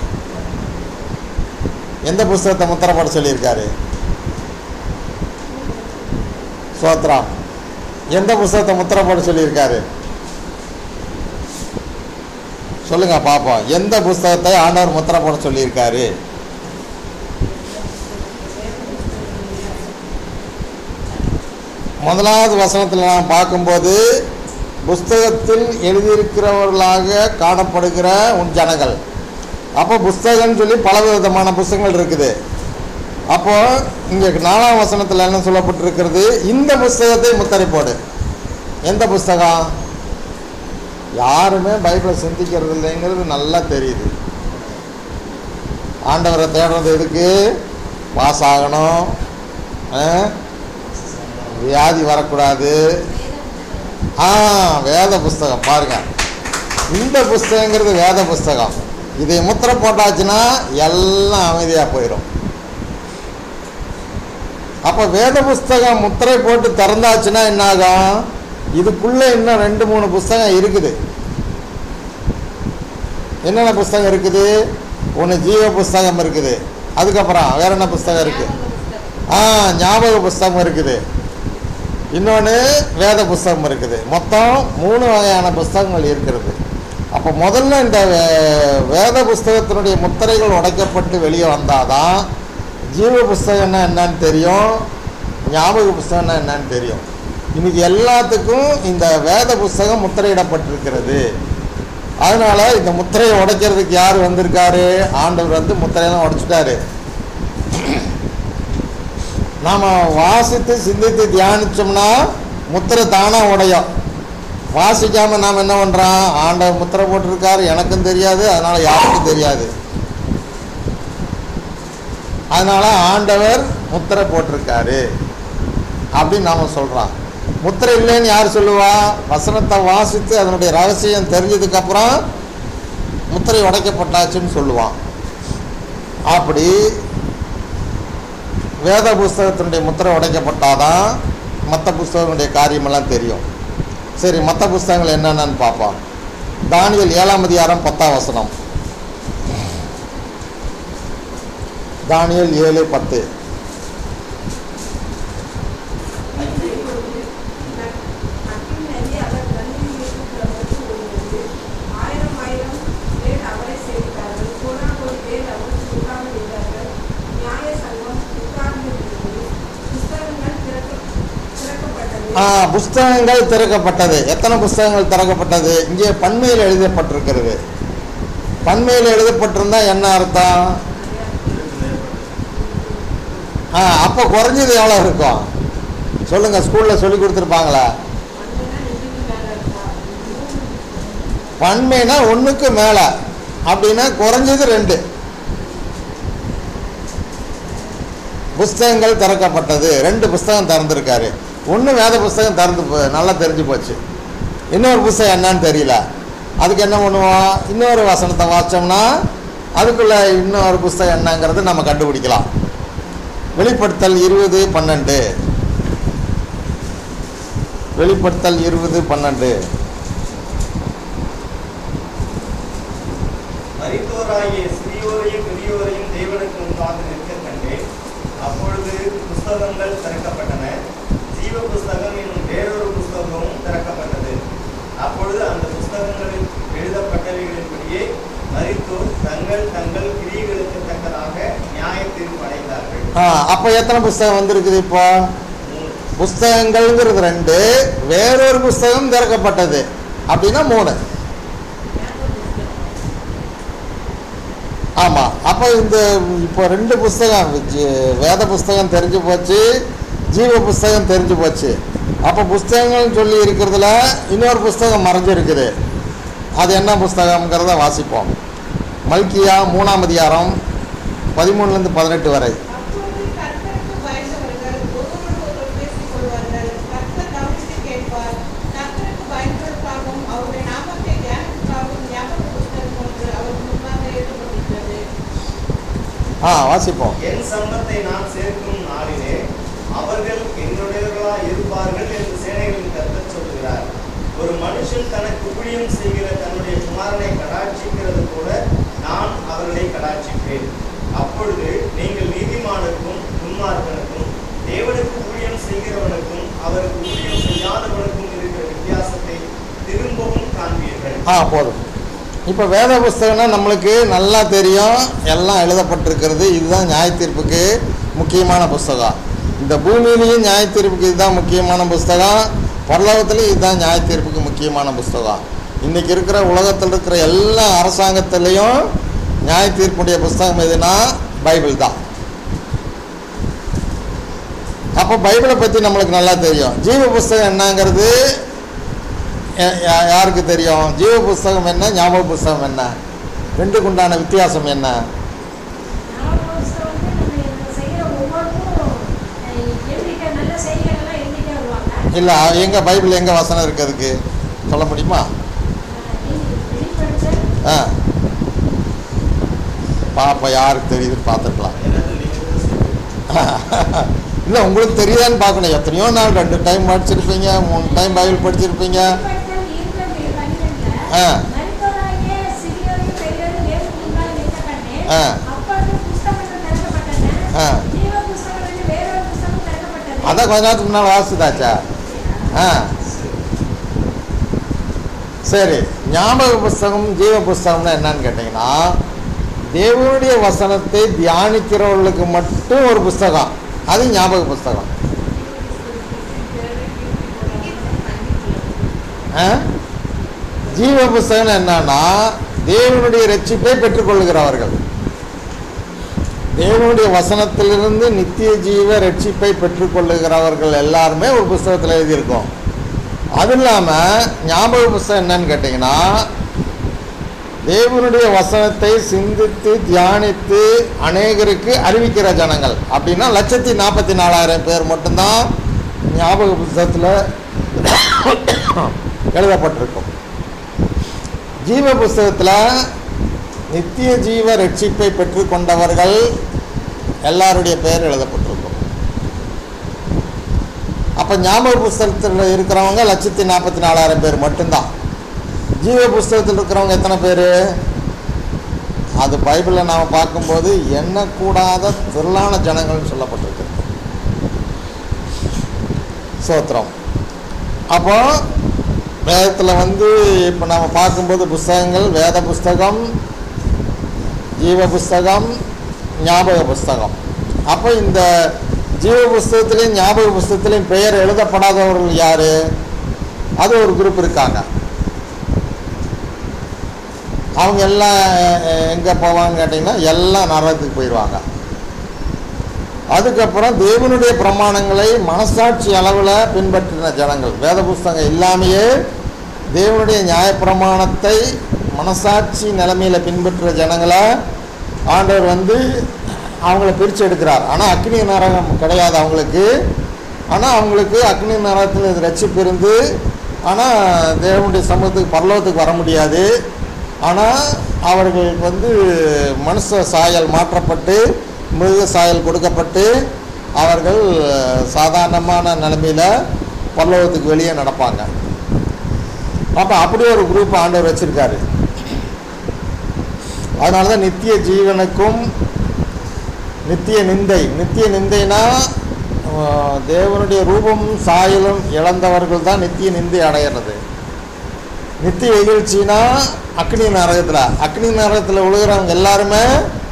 எந்த புஸ்தகத்தை முத்திரை போட சொல்லியிருக்காரு சோத்ரா எந்த புஸ்தகத்தை முத்திரை போட சொல்லியிருக்காரு சொல்லுங்க பாப்போம் எந்த புஸ்தகத்தை ஆண்டவர் முத்திரை போட சொல்லியிருக்காரு முதலாவது வசனத்தில் நாம் பார்க்கும்போது புஸ்தகத்தில் எழுதியிருக்கிறவர்களாக காணப்படுகிற உன் ஜனங்கள் அப்போ புஸ்தகம்னு சொல்லி பல விதமான புஸ்தகங்கள் இருக்குது அப்போ இங்கே நாலாம் வசனத்தில் என்ன சொல்லப்பட்டிருக்கிறது இந்த புஸ்தகத்தை முத்திரை போடு எந்த புஸ்தகம் யாருமே பைபிளை சிந்திக்கிறது இல்லைங்கிறது நல்லா தெரியுது ஆண்டவரை தேடுறது எதுக்கு பாஸ் ஆகணும் ஆ? வியாதி வரக்கூடாது ஆ வேத புஸ்தகம் பாருங்க இந்த புஸ்தகங்கிறது வேத புஸ்தகம் இதை முத்திரை போட்டாச்சுன்னா எல்லாம் அமைதியாக போயிடும் அப்போ வேத புஸ்தகம் முத்திரை போட்டு திறந்தாச்சுன்னா என்ன ஆகும் இதுக்குள்ளே இன்னும் ரெண்டு மூணு புஸ்தகம் இருக்குது என்னென்ன புஸ்தகம் இருக்குது ஒன்று ஜீவ புஸ்தகம் இருக்குது அதுக்கப்புறம் வேற என்ன புஸ்தகம் இருக்குது ஆ ஞாபக புஸ்தகம் இருக்குது இன்னொன்று வேத புஸ்தகம் இருக்குது மொத்தம் மூணு வகையான புஸ்தகங்கள் இருக்கிறது அப்போ முதல்ல இந்த வே- வேத புஸ்தகத்தினுடைய முத்திரைகள் உடைக்கப்பட்டு வெளியே வந்தாதான் ஜீவ புஸ்தகம்னா என்னன்னு தெரியும் ஞாபக புஸ்தகம்னா என்னன்னு தெரியும் இன்னைக்கு எல்லாத்துக்கும் இந்த வேத புஸ்தகம் முத்திரையிடப்பட்டிருக்கிறது அதனால இந்த முத்திரையை உடைக்கிறதுக்கு யார் வந்திருக்காரு ஆண்டவர் வந்து முத்திரையெல்லாம் உடைச்சிட்டாரு நாம் வாசித்து சிந்தித்து தியானிச்சோம்னா முத்திரை தானாக உடையும் வாசிக்காமல் நாம் என்ன பண்ணுறோம் ஆண்டவர் முத்திரை போட்டிருக்காரு எனக்கும் தெரியாது அதனால் யாருக்கும் தெரியாது அதனால் ஆண்டவர் முத்திரை போட்டிருக்காரு அப்படின்னு நாம் சொல்கிறோம் முத்திரை இல்லைன்னு யார் சொல்லுவா வசனத்தை வாசித்து அதனுடைய ரகசியம் தெரிஞ்சதுக்கப்புறம் முத்திரை உடைக்கப்பட்டாச்சுன்னு சொல்லுவான் அப்படி வேத புஸ்தகத்தினுடைய முத்திரை உடைக்கப்பட்டாதான் மற்ற புஸ்தகங்களுடைய காரியமெல்லாம் தெரியும் சரி மற்ற புஸ்தகங்கள் என்னென்னு பார்ப்போம் தானியல் ஏழாம் அதிகாரம் பத்தாம் வசனம் தானியல் ஏழு பத்து அக்கினி அவர் தண்ணீரில் இருக்கிறவருக்கு ஒருவருக்கு ஆயிரம் ஆயிரம் பேர் அவரை சேவித்தார்கள் கோடா கோடி பேர் அவருக்கு உட்கார்ந்து இருந்தார்கள் நியாய சங்கம் உட்கார்ந்து இருந்தது புஸ்தகங்கள் திறக்க திறக்கப்பட்டது ஆ புஸ்தகங்கள் திறக்கப்பட்டது எத்தனை புஸ்தகங்கள் திறக்கப்பட்டது இங்கே பன்மையில் எழுதப்பட்டிருக்கிறது பன்மையில் எழுதப்பட்டிருந்தா என்ன அர்த்தம் ஆ அப்போ குறைஞ்சது எவ்வளோ இருக்கும் சொல்லுங்க ஸ்கூலில் சொல்லி கொடுத்துருப்பாங்களா அண்ணனா இதுக்கு மேல இருக்கா பன்மைனா ஒன்றுக்கு மேலே அப்படின்னா குறைஞ்சது ரெண்டு புஸ்தகங்கள் திறக்கப்பட்டது ரெண்டு புஸ்தகம் திறந்துருக்காரு ஒன்று வேத புஸ்தகம் திறந்து போ- நல்லா தெரிஞ்சு போச்சு இன்னொரு புஸ்தகம் என்னன்னு தெரியல அதுக்கு என்ன பண்ணுவோம் இன்னொரு வசனத்தை வாசிச்சோம்னா அதுக்குள்ள இன்னொரு புஸ்தகம் என்னங்கிறது நம்ம கண்டுபிடிக்கலாம் வெளிப்படுத்தல் இருபது பன்னெண்டு வெளிப்படுத்தல் இருபது பன்னெண்டு மரித்தோராகிய சிறியோரையும் பெரியோரையும் தேவனுக்கு முன்பாக நிற்க கண்டேன் அப்பொழுது புஸ்தகங்கள் திறக்கப்பட்டன ஜீவ புஸ்தகம் என்னும் வேறொரு புஸ்தகமும் திறக்கப்பட்டது அப்பொழுது அந்த புஸ்தகங்களில் எழுதப்பட்டவைகளின்படியே மரித்தோர் தங்கள் தங்கள் கிரியைகளுக்கு தக்கதாக நியாய தீர்ப்பு அடைந்தார்கள் ஆ அப்போ எத்தனை புஸ்தகம் வந்திருக்குது இப்போ மூணு. புஸ்தகங்கள்ங்கிறது ரெண்டு வேறொரு புஸ்தகம் திறக்கப்பட்டது அப்படின்னா மூணு ஆமாம் அப்போ இந்த இப்போ ரெண்டு புஸ்தகம் ஜி- வேத புஸ்தகம் தெரிஞ்சு போச்சு ஜீவ புஸ்தகம் தெரிஞ்சு போச்சு அப்போ புஸ்தகங்கள்னு சொல்லி இருக்கிறதுல இன்னொரு புஸ்தகம் மறைஞ்சிருக்குது அது என்ன புஸ்தகம்ங்கிறத வாசிப்போம் மல்கியா மூணாம் அதிகாரம் பதிமூணுலேருந்து பதினெட்டு வரை அப்பொழுது கர்த்தருக்கு பயந்தவர்கள் ஒருவரோடு ஒருவர் பேசிக் கொள்வார்கள் கர்த்தர் கவனித்து கேட்பார் கர்த்தருக்கு பயந்ததற்காகவும் அவருடைய நாமத்தை தியானத்துக்காகவும் ஞாபக புஸ்தகம் ஒன்று அவர் முன்பாக எழுதப்பட்டிருக்கிறது ஆ வாசிப்போம் என் சம்பத்தை நான் சேர்க்கும் நாளிலே அவர்கள் என்னுடையவர்களா இருப்பார்கள் என்று சேனைகளின் கர்த்தர் சொல்கிறார் ஒரு மனுஷன் தனக்கு ஊழியம் செய்கிற தன்னுடைய குமாரனை கடாட்சிக்கிறது போல நான் அவர்களை கடாட்சிப்பேன் அப்பொழுது நீங்கள் நீதிமானுக்கும் துன்மார்க்கனுக்கும் தேவனுக்கு ஊழியம் செய்கிறவனுக்கும் அவருக்கு ஊழியம் செய்யாதவனுக்கும் இருக்கிற வித்தியாசத்தை திரும்பவும் காண்பீர்கள் ஆ போதும் இப்போ வேத புஸ்தகம்னா நம்மளுக்கு நல்லா தெரியும் எல்லாம் எழுதப்பட்டிருக்கிறது இதுதான் நியாய தீர்ப்புக்கு முக்கியமான புஸ்தகம் இந்த பூமியிலையும் நியாய தீர்ப்புக்கு இதுதான் முக்கியமான புஸ்தகம் பரலோகத்துலேயும் இதுதான் நியாய தீர்ப்புக்கு முக்கியமான புஸ்தகம் இன்றைக்கி இருக்கிற உலகத்தில் இருக்கிற எல்லா அரசாங்கத்துலேயும் நியாய தீர்ப்புடைய புஸ்தகம் எதுனா பைபிள் தான் அப்போ பைபிளை பற்றி நம்மளுக்கு நல்லா தெரியும் ஜீவ புஸ்தகம் என்னங்கிறது யா- யா- யாருக்கு தெரியும் ஜீவ புஸ்தகம் என்ன ஞாபக புஸ்தகம் என்ன ரெண்டுக்கு உண்டான வித்தியாசம் என்ன ஞாபகம் வந்து நம்ம செய்கிற ஒவ்வொருக்கும் எழுதிக்க நல்ல செய்திகளெல்லாம் எழுதிட்டே வருவாங்க இல்லை எங்கள் பைபிள் எங்கே வசனம் இருக்கு அதுக்கு சொல்ல முடியுமா வெளிப்படுத்த ஆ பாப்பா யாருக்கு தெரியுதுன்னு பார்த்துக்கலாம் எனக்கு நீங்கள் இல்லை உங்களுக்கு தெரியுதான்னு பார்க்கணும் எத்தனையோ நாள் ரெண்டு டைம் படிச்சிருப்பீங்க மூணு டைம் பைபிள் படிச்சிருப்பீங்க வெளிப்படுத்தல் இருபது பன்னிரெண்டுல ஆ. மருத்துவராகிய சிறியோரும் பெரியோரும் தேவனுக்கு முன்பாக நிற்கக்கண்டே, ஆ. அப்பொழுது புஸ்தகங்கள் திறக்கப்பட்டன. ஆ. ஜீவ புஸ்தகம் என்று வேறொரு புஸ்தகம் திறக்கப்பட்டது. அதான் கொஞ்ச நேரத்துக்கு முன்னால் வாசிதாச்சா ஆ சரி ஞாபக புஸ்தகம் ஜீவ புஸ்தகம்னா என்னன்னு கேட்டிங்கன்னா தேவனுடைய வசனத்தை தியானிக்கிறவர்களுக்கு மட்டும் ஒரு புஸ்தகம் அது ஞாபக புஸ்தகம் ஆ? ஜீவ புஸ்தகம் என்னன்னா தேவனுடைய ரட்சிப்பை பெற்றுக்கொள்கிறவர்கள் தேவனுடைய வசனத்திலிருந்து நித்திய ஜீவ ரட்சிப்பை பெற்றுக்கொள்ளுகிறவர்கள் எல்லாருமே ஒரு புஸ்தகத்தில் எழுதியிருக்கோம் அது இல்லாமல் ஞாபக புஸ்தகம் என்னன்னு கேட்டிங்கன்னா தேவனுடைய வசனத்தை சிந்தித்து தியானித்து அநேகருக்கு அறிவிக்கிற ஜனங்கள் அப்படின்னா லட்சத்தி நாற்பத்தி நாலாயிரம் பேர் மட்டும்தான் ஞாபக புஸ்தகத்தில் எழுதப்பட்டிருக்கும் ஜீவ புஸ்தகத்தில் நித்திய ஜீவ ரட்சிப்பை பெற்றுக்கொண்டவர்கள் எல்லாருடைய பெயர் எழுதப்பட்டிருக்கும் அப்போ ஞாபக புஸ்தகத்தில் இருக்கிறவங்க லட்சத்தி நாற்பத்தி நாலாயிரம் பேர் மட்டும்தான் ஜீவ புஸ்தகத்தில் இருக்கிறவங்க எத்தனை பேர் அது பைபிளில் நாம் பார்க்கும்போது எண்ணக்கூடாத திரளான ஜனங்கள்னு சொல்லப்பட்டிருக்கு சோத்திரம் அப்போ வேதத்தில் வந்து இப்போ நம்ம பார்க்கும்போது புஸ்தகங்கள் வேத புஸ்தகம் ஜீவ புஸ்தகம் ஞாபக புஸ்தகம் அப்போ இந்த ஜீவ புஸ்தகத்திலையும் ஞாபக புஸ்தகத்திலையும் பெயர் எழுதப்படாதவர்கள் யார் அது ஒரு குரூப் இருக்காங்க அவங்க எல்லாம் எங்கே போவாங்கன்னு கேட்டிங்கன்னா எல்லாம் நரகத்துக்கு போயிடுவாங்க அதுக்கப்புறம் தேவனுடைய பிரமாணங்களை மனசாட்சி அளவில் பின்பற்றின ஜனங்கள் வேத புஸ்தகம் இல்லாமையே தேவனுடைய நியாயப்பிரமாணத்தை மனசாட்சி நிலைமையில் பின்பற்றுற ஜனங்களை ஆண்டவர் வந்து அவங்கள பிரித்து எடுக்கிறார் ஆனால் அக்னி நரகம் கிடையாது அவங்களுக்கு ஆனால் அவங்களுக்கு அக்னி நரகத்தில் இது ரட்சிப்பு இருந்து ஆனால் தேவனுடைய சமூகத்துக்கு பரலோகத்துக்கு வர முடியாது ஆனால் அவர்களுக்கு வந்து மனுஷ சாயல் மாற்றப்பட்டு மிருக சாயல் கொடுக்கப்பட்டு அவர்கள் சாதாரணமான நிலைமையில் பரலோகத்துக்கு வெளியே நடப்பாங்க அப்போ அப்படி ஒரு குரூப் ஆண்டவர் வச்சிருக்காரு அதனால தான் நித்திய ஜீவனுக்கும் நித்திய நிந்தை நித்திய நிந்தைனா அஹ், தேவனுடைய ரூபமும் சாயலும் இழந்தவர்கள் தான் நித்திய நிந்தை அடையிறது நித்திய இகழ்ச்சினா அக்னி நரகத்தில் அக்னி நரகத்தில் விழுகிறவங்க எல்லாருமே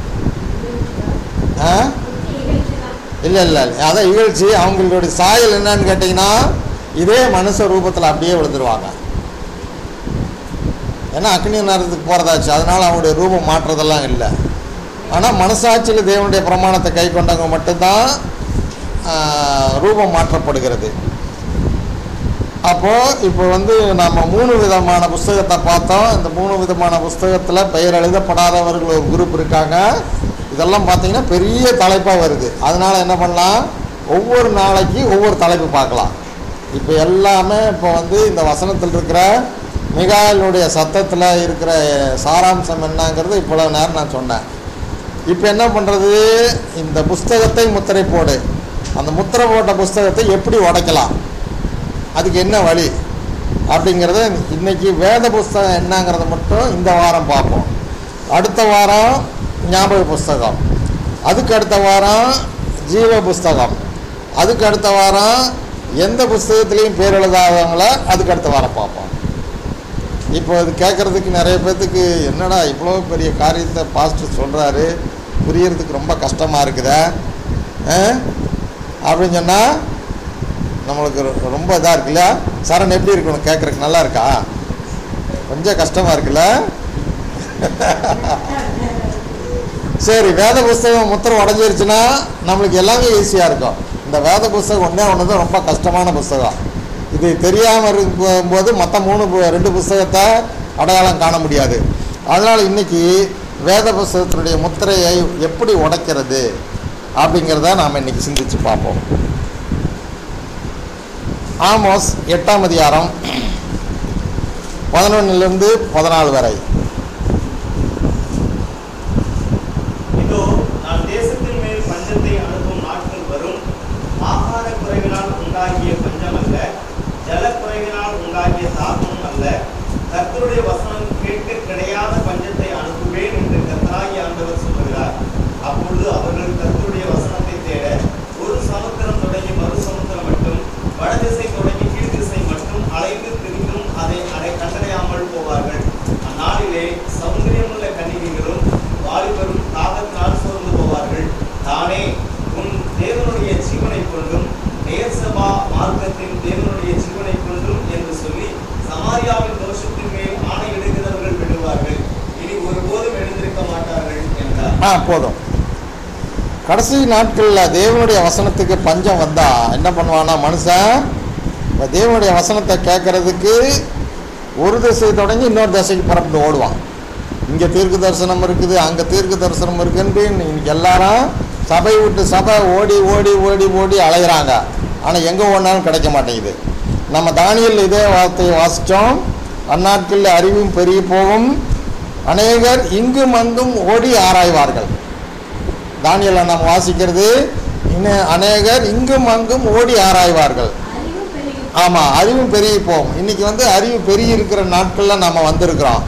ஆ இல்லை இல்லை அதான் இகழ்ச்சி அவங்களுடைய சாயல் என்னன்னு கேட்டிங்கன்னா இதே மனுஷ ரூபத்தில் அப்படியே விழுந்துருவாங்க ஏன்னா அக்னி நேரத்துக்கு போகிறதாச்சு அதனால் அவங்களுடைய ரூபம் மாற்றுறதெல்லாம் இல்லை ஆனால் மனசாட்சியில் தேவனுடைய பிரமாணத்தை கை கொண்டவங்க மட்டும்தான் ஆ, ரூபம் மாற்றப்படுகிறது அப்போது இப்போ வந்து நம்ம மூணு விதமான புஸ்தகத்தை பார்த்தோம் இந்த மூணு விதமான புஸ்தகத்தில் பெயர் எழுதப்படாதவர்கள் ஒரு குரூப் இருக்காங்க இதெல்லாம் பார்த்தீங்கன்னா பெரிய தலைப்பாக வருது அதனால் என்ன பண்ணலாம் ஒவ்வொரு நாளைக்கு ஒவ்வொரு தலைப்பு பார்க்கலாம் இப்போ எல்லாமே இப்போ வந்து இந்த வசனத்தில் இருக்கிற மிகாயிலுடைய சத்தத்தில் இருக்கிற சாராம்சம் என்னங்கிறது இவ்வளோ நேரம் நான் சொன்னேன் இப்போ என்ன பண்ணுறது இந்த புஸ்தகத்தை முத்திரை போடு அந்த முத்திரை போட்ட புஸ்தகத்தை எப்படி உடைக்கலாம் அதுக்கு என்ன வழி அப்படிங்கிறத இன்னைக்கு வேத புஸ்தகம் என்னங்கிறத மட்டும் இந்த வாரம் பார்ப்போம் அடுத்த வாரம் ஞாபக புஸ்தகம் அதுக்கு அடுத்த வாரம் ஜீவ புஸ்தகம் அதுக்கு அடுத்த வாரம் எந்த புஸ்தகத்துலேயும் பேர் எழுதாதவங்கள அதுக்கு அடுத்த வாரம் பார்ப்போம் இப்போ இது கேட்குறதுக்கு நிறைய பேர்த்துக்கு என்னடா இவ்வளோ பெரிய காரியத்தை பாஸ்டர் சொல்கிறாரு புரியறதுக்கு ரொம்ப கஷ்டமாக இருக்குதே ஆ? அப்படின்னு சொன்னால் நம்மளுக்கு ரொ- ரொம்ப இதாக இருக்குல்ல சரண் எப்படி இருக்கணும் கேட்குறதுக்கு நல்லா இருக்கா கொஞ்சம் கஷ்டமாக இருக்குல்ல சரி வேத புஸ்தகம் முத்திரம் உடஞ்சிருச்சுன்னா நம்மளுக்கு எல்லாமே ஈஸியாக இருக்கும் இந்த வேத புஸ்தகம் ஒன்றே ஒன்று தான் ரொம்ப கஷ்டமான புஸ்தகம் இது தெரியாமல் இருக்கும்போது மற்ற மூணு பு- ரெண்டு புஸ்தகத்தை அடையாளம் காண முடியாது அதனால் இன்னைக்கு வேத புஸ்தகத்தினுடைய முத்திரையை எப்படி உடைக்கிறது அப்படிங்கிறத நாம் இன்னைக்கு சிந்திச்சு பார்ப்போம் ஆமோஸ் எட்டாம் அதிகாரம் பதினொன்னுலேருந்து பதினாலு வரை இதோ நான் தேசத்தின் மேல் பஞ்சத்தை அனுப்பும் நாட்கள் வரும் ஆகார குறைவினால் உண்டாகிய பஞ்சம் அல்ல ஜல குறைவினால் உண்டாகிய தாகமும் அல்ல கர்த்தருடைய வசனம் கேட்க கிடையாத பஞ்சத்தை அனுப்புவேன் என்று கர்த்தராகிய ஆண்டவர் சொல்லுகிறார் அப்பொழுது அவர்கள் கர்த்தருடைய வசனத்தை தேட ஒரு சமுத்திரம் தொடங்கி மறு சமுத்திரம் மட்டும் வடதிசை தொடங்கி கீழ் திசை மட்டும் அலைந்து திரிந்தும் அதை அடை கண்டடையாமல் போவார்கள் அந்நாளிலே சௌந்தரியமுள்ள கன்னிகைகளும் வாலிபரும் தாகத்தினால் சோர்ந்து போவார்கள் தானே உன் தேவனுடைய ஜீவனை கொண்டும் நேர்சபா மார்க்கத்தின் தேவனுடைய ஜீவனை கொண்டும் என்று சொல்லி சமாரியாவின் தோஷத்தின் மேல் ஆணையிடுகிறவர்கள் விடுவார்கள் இனி ஒருபோதும் எழுந்திருக்க மாட்டார்கள் என்றார் ஆ போதும் கடைசி நாட்களில் தேவனுடைய வசனத்துக்கு பஞ்சம் வந்தா என்ன பண்ணுவானா மனுஷன் இந்த தேவனுடைய வசனத்தை கேட்கறதுக்கு ஒரு திசை தொடங்கி இன்னொரு திசைக்கு புறப்பட்டு ஓடுவான் இங்கே தீர்க்க தரிசனம் இருக்குது அங்கே தீர்க்க தரிசனம் இருக்குன்னு இன்னைக்கு எல்லாரும் சபை விட்டு சபை ஓடி ஓடி ஓடி ஓடி அலைகிறாங்க ஆனால் எங்கே ஓடினாலும் கிடைக்க மாட்டேங்குது நம்ம தானியல் இதே வார்த்தையை வாசித்தோம் அந்நாட்களில் அறிவும் பெருகி போகும் அநேகர் இங்கும் அங்கும் ஓடி ஆராய்வார்கள் தானியலை நாம் வாசிக்கிறது இன்னும் அநேகர் இங்கும் அங்கும் ஓடி ஆராய்வார்கள் அறிவு பெருகும் ஆமாம் அறிவும் பெருகி போகும் இன்னைக்கு வந்து அறிவு பெருகி இருக்கிற நாட்களில் நம்ம வந்திருக்கிறோம்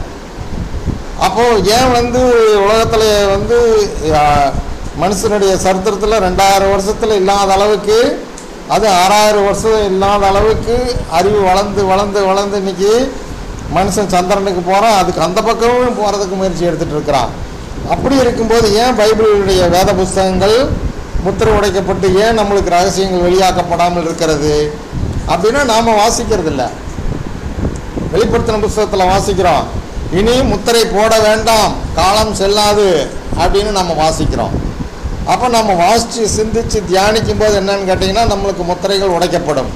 அப்போது ஏன் வந்து உலகத்தில் வந்து ஆ, மனுஷனுடைய சரித்திரத்தில் ரெண்டாயிரம் வருஷத்தில் இல்லாத அளவுக்கு அது ஆறாயிரம் வருஷம் இல்லாத அளவுக்கு அறிவு வளர்ந்து வளர்ந்து வளர்ந்து இன்னைக்கு மனுஷன் சந்திரனுக்கு போகிறான் அதுக்கு அந்த பக்கமும் போகிறதுக்கு முயற்சி எடுத்துகிட்டு இருக்கிறான் அப்படி இருக்கும்போது ஏன் பைபிளுடைய வேத புஸ்தகங்கள் முத்திரை உடைக்கப்பட்டு ஏன் நம்மளுக்கு ரகசியங்கள் வெளியாக்கப்படாமல் இருக்கிறது அப்படின்னா நாம் வாசிக்கிறது இல்லை வெளிப்படுத்தின புஸ்தகத்தில் வாசிக்கிறோம் இனி முத்திரை போட வேண்டாம் காலம் செல்லாது அப்படின்னு நம்ம வாசிக்கிறோம் அப்போ நம்ம வாசித்து சிந்திச்சு தியானிக்கும் போது என்னன்னு கேட்டிங்கன்னா நம்மளுக்கு முத்திரைகள் உடைக்கப்படும்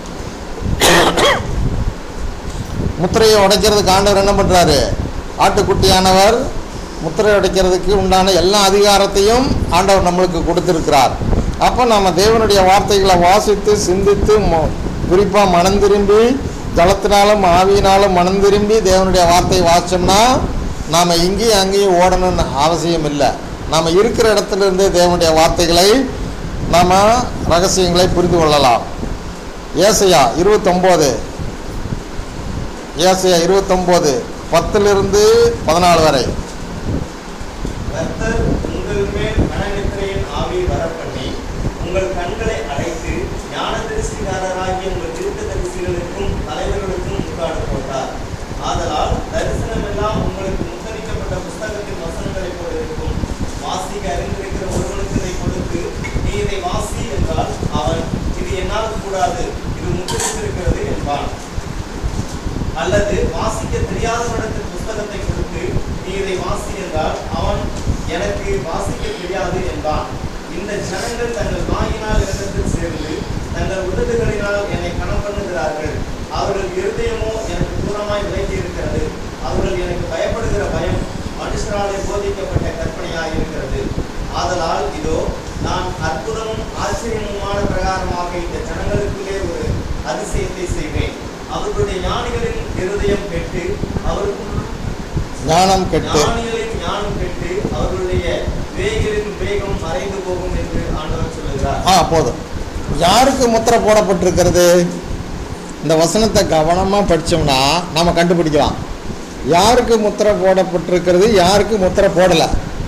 முத்திரையை உடைக்கிறதுக்கு ஆண்டவர் என்ன பண்ணுறாரு ஆட்டுக்குட்டியானவர் முத்திரை உடைக்கிறதுக்கு உண்டான எல்லா அதிகாரத்தையும் ஆண்டவர் நம்மளுக்கு கொடுத்துருக்கிறார் அப்போ நம்ம தேவனுடைய வார்த்தைகளை வாசித்து சிந்தித்து குறிப்பாக மனம் திரும்பி ஜலத்தினாலும் ஆவியினாலும் மனம் திரும்பி தேவனுடைய வார்த்தையை வாசிச்சோம்னா நாம் இங்கேயும் அங்கேயும் ஓடணும்னு அவசியம் இல்லை நாம் இருக்கிற இடத்துல இருந்தே தேவனுடைய வார்த்தைகளை நாம் ரகசியங்களை புரிந்து கொள்ளலாம் ஏசையா இருபத்தொம்போது ஏசையா இருபத்தொம்போது பத்திலிருந்து பதினாலு வரை கர்த்தர் உங்கள் மேல் மனநித்திரையின் ஆவியை வரப்பண்ணி உங்கள் கண்களை அடைத்து ஞான தரிசிகாரராகிய உங்கள் தீர்க்க தரிசிகளுக்கும் தலைவர்களுக்கும் முக்காடு போட்டார் ஆதலால் தரிசனம் எல்லாம் உங்களுக்கு முத்தரிக்கப்பட்ட புஸ்தகத்தின் வசனங்களைப் போல இருக்கும் வாசிக்க அறிந்திருக்கிற ஒருவனுக்கு இதை கொடுத்து நீ இதை வாசி என்றால் அவன் இது என்னால் கூடாது இது முத்தரித்திருக்கிறது என்பான் அல்லது வாசிக்க தெரியாதவனிடத்தில் புஸ்தகத்தை கொடுத்து நீ இதை வாசி என்றால் அவன் எனக்கு வாசிக்க தெரியாது என்பான் இந்த ஜனங்கள் தங்கள் வாயினால் இடத்தில் சேர்ந்து தங்கள் உதடுகளினால் என்னை கணம் பண்ணுகிறார்கள் அவர்கள் இருதயமோ எனக்கு தூரமாய் விலகி இருக்கிறது அவர்கள் எனக்கு பயப்படுகிற பயம் மனுஷராலே போதிக்கப்பட்ட கற்பனையாய் இருக்கிறது ஆதலால் இதோ நான் அற்புதமும் ஆச்சரியமுமான பிரகாரமாக இந்த ஜனங்களுக்குள்ளே ஒரு அதிசயத்தை செய்வேன் அவர்களுடைய ஞானிகளின் இருதயம் கெட்டு அவர்கள் ஞானம் கெட்டு ஞானிகளின் ஞானம் கெட்டு அவர்களுடைய வேகளின் வேகம் மறைந்து போகும் என்று ஆண்டவர் சொல்லுகிறார் ஆ போதும் யாருக்கு முத்திரை போடப்பட்டிருக்கிறது இந்த வசனத்தை கவனமாக படித்தோம்னா நம்ம கண்டுபிடிக்கலாம் யாருக்கு முத்திரை போடப்பட்டிருக்கிறது யாருக்கு முத்திரை போடலை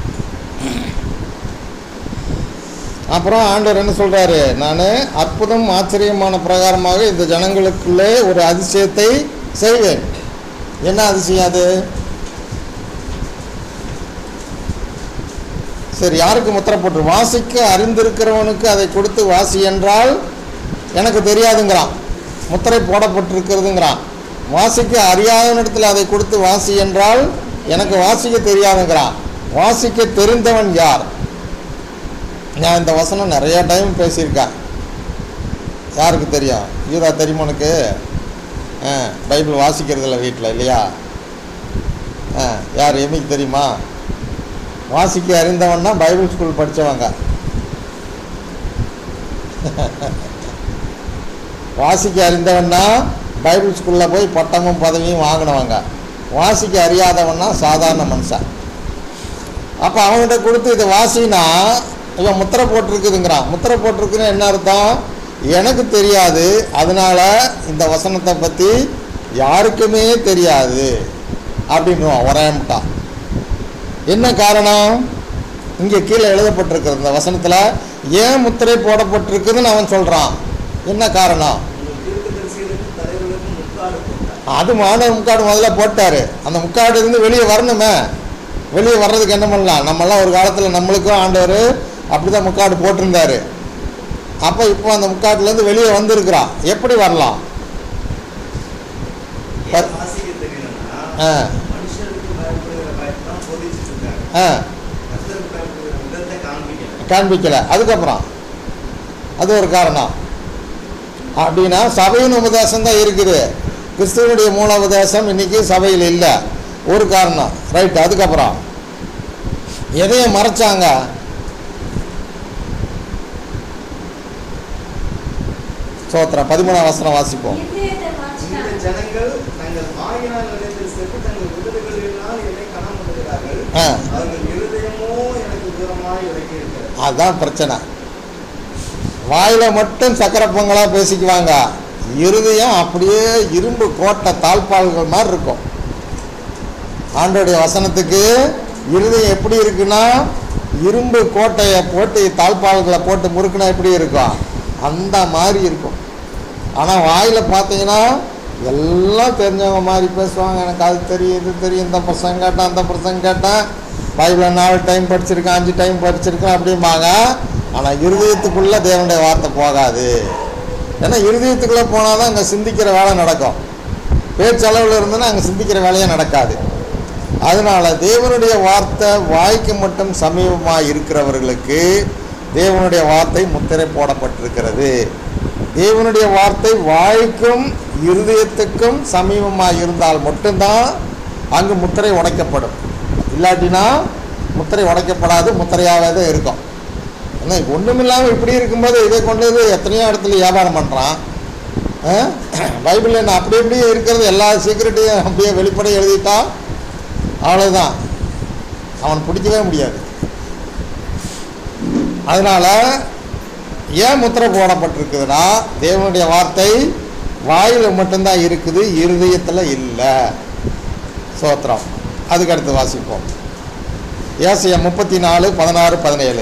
அப்புறம் ஆண்டவர் என்ன சொல்கிறாரு நான் அற்புதம் ஆச்சரியமான பிரகாரமாக இந்த ஜனங்களுக்குள்ளே ஒரு அதிசயத்தை செய்வேன் என்ன அதிசயம் அது சரி யாருக்கு முத்திரை போட்டு வாசிக்க அறிந்திருக்கிறவனுக்கு அதை கொடுத்து வாசி என்றால் எனக்கு தெரியாதுங்கிறான் முத்திரை போடப்பட்டிருக்கிறதுங்கிறான் வாசிக்க அறியாதவனிடத்தில் அதை கொடுத்து வாசி என்றால் எனக்கு வாசிக்க தெரியாதுங்கிறான் வாசிக்க தெரிந்தவன் யார் நான் இந்த வசனம் நிறைய டைம் பேசியிருக்கேன் யாருக்கு தெரியும் யூதா தெரியுமா உனக்கு ஆ பைபிள் வாசிக்கிறதில்ல வீட்டில் இல்லையா ஆ யார் எமிக்கு தெரியுமா வாசிக்க அறிந்தவன்னா பைபிள் ஸ்கூல் படித்தவங்க வாசிக்க அறிந்தவன்னா பைபிள் ஸ்கூலில் போய் பட்டமும் பதவியும் வாங்கினவங்க வாசிக்க அறியாதவன்னா சாதாரண மனுஷன் அப்போ அவங்ககிட்ட கொடுத்து இதை வாசினா இவன் முத்திரை போட்டிருக்குதுங்கிறான் முத்திரை போட்டிருக்குன்னு என்ன அர்த்தம் எனக்கு தெரியாது அதனால இந்த வசனத்தை பற்றி யாருக்குமே தெரியாது அப்படின்னுவான் ஒரேம்ட்டான் என்ன காரணம் இங்கே கீழே எழுதப்பட்டிருக்கிறது இந்த வசனத்தில் ஏன் முத்திரை போடப்பட்டிருக்குதுன்னு அவன் சொல்கிறான் என்ன காரணம் உங்கள் தீர்க்கதரிசிகளுக்கும் தலைவர்களுக்கும் முக்காடு போட்டார் அது மாணவர் முக்காடு முதல்ல போட்டார் அந்த முக்காடு இருந்து வெளியே வரணுமே வெளியே வர்றதுக்கு என்ன பண்ணலாம் நம்மெல்லாம் ஒரு காலத்தில் நம்மளுக்கும் ஆண்டவர் அப்படி தான் முக்காடு போட்டிருந்தாரு அப்போ இப்போ அந்த முக்காட்டுலேருந்து வெளியே வந்திருக்கிறான் எப்படி வரலாம் ஏன் வாசிக்க தெரியலன்னா ஆ மனுஷருக்கு பயப்படுகிற பயத்தை தான் போதிச்சுட்டு இருக்காங்க ஆ கர்த்தருக்கு பயப்படுகிற விதத்தை காண்பிக்கல காண்பிக்கல அதுக்கப்புறம் அது ஒரு காரணம் அப்படின்னா சபையின் உபதேசம் தான் இருக்குது கிறிஸ்துவனுடைய மூல உபதேசம் இன்னைக்கு சபையில் இல்லை ஒரு காரணம் ரைட் அதுக்கப்புறம் எதையும் மறைச்சாங்க சோத்திரம் பதிமூணாம் வசனம் வாசிப்போம் இருதயத்தை இந்த மாற்றினார். ஜனங்கள் தங்கள் வாயினால் நினைத்து சென்று தங்கள் விடுதலைகளினால் என்னை கணம் பண்ணுகிறார்கள் ஆ. அவர்கள் இருதயமோ எனக்கு தூரமாய் விலகி இருக்கிறது அதுதான் பிரச்சனை வாயில மட்டும் சக்கரை பொங்கலா பேசிக்குவாங்க இருதயம் அப்படியே இரும்பு கோட்டை தாழ்பால்கள் மாதிரி இருக்கும் ஆண்டோடைய வசனத்துக்கு இருதயம் எப்படி இருக்குன்னா இரும்பு கோட்டையை போட்டு தாழ்பால்களை போட்டு முறுக்குனா எப்படி இருக்கும் அந்த மாதிரி இருக்கும் ஆனால் வாயில் பார்த்தீங்கன்னா எல்லாம் தெரிஞ்சவங்க மாதிரி பேசுவாங்க எனக்கு அது தெரியும் இது தெரியும் இந்த பிரசங்க கேட்டேன் அந்த பிரசங்க கேட்டேன் பைபிளை நாலு டைம் படிச்சிருக்கேன் அஞ்சு டைம் படிச்சிருக்கேன் அப்படிம்பாங்க ஆனால் இருதயத்துக்குள்ளே தேவனுடைய வார்த்தை போகாது ஏன்னா இருதயத்துக்குள்ளே போனால் தான் அங்கே சிந்திக்கிற வேலை நடக்கும் பேச்சளவில் இருந்ததுன்னா அங்கே சிந்திக்கிற வேலையே நடக்காது அதனால தேவனுடைய வார்த்தை வாய்க்கு மட்டும் சமீபமாக இருக்கிறவர்களுக்கு தேவனுடைய வார்த்தை முத்திரை போடப்பட்டிருக்கிறது தேவனுடைய வார்த்தை வாய்க்கும் இருதயத்துக்கும் சமீபமாக இருந்தால் மட்டும்தான் அங்கு முத்திரை உடைக்கப்படும் இல்லாட்டினா முத்திரை உடைக்கப்படாது முத்திரையாகவே தான் இருக்கும் ஏன்னா ஒன்றுமில்லாமல் இப்படி இருக்கும்போது இதை கொண்டு வந்து எத்தனையோ இடத்துல வியாபாரம் பண்ணுறான் பைபிளில் என்ன அப்படி அப்படியே இருக்கிறது எல்லா சீக்கிரட்டையும் அப்படியே வெளிப்படைய எழுதிட்டா அவ்வளோதான் அவன் பிடிக்கவே முடியாது அதனால் ஏன் முத்திரை போடப்பட்டிருக்குதுன்னா தேவனுடைய வார்த்தை வாயில் மட்டும்தான் இருக்குது இருதயத்தில் இல்லை சோத்திரம் அதுக்கு அடுத்து வாசிப்போம் ஏசியா முப்பத்தி நாலு பதினாறு பதினேழு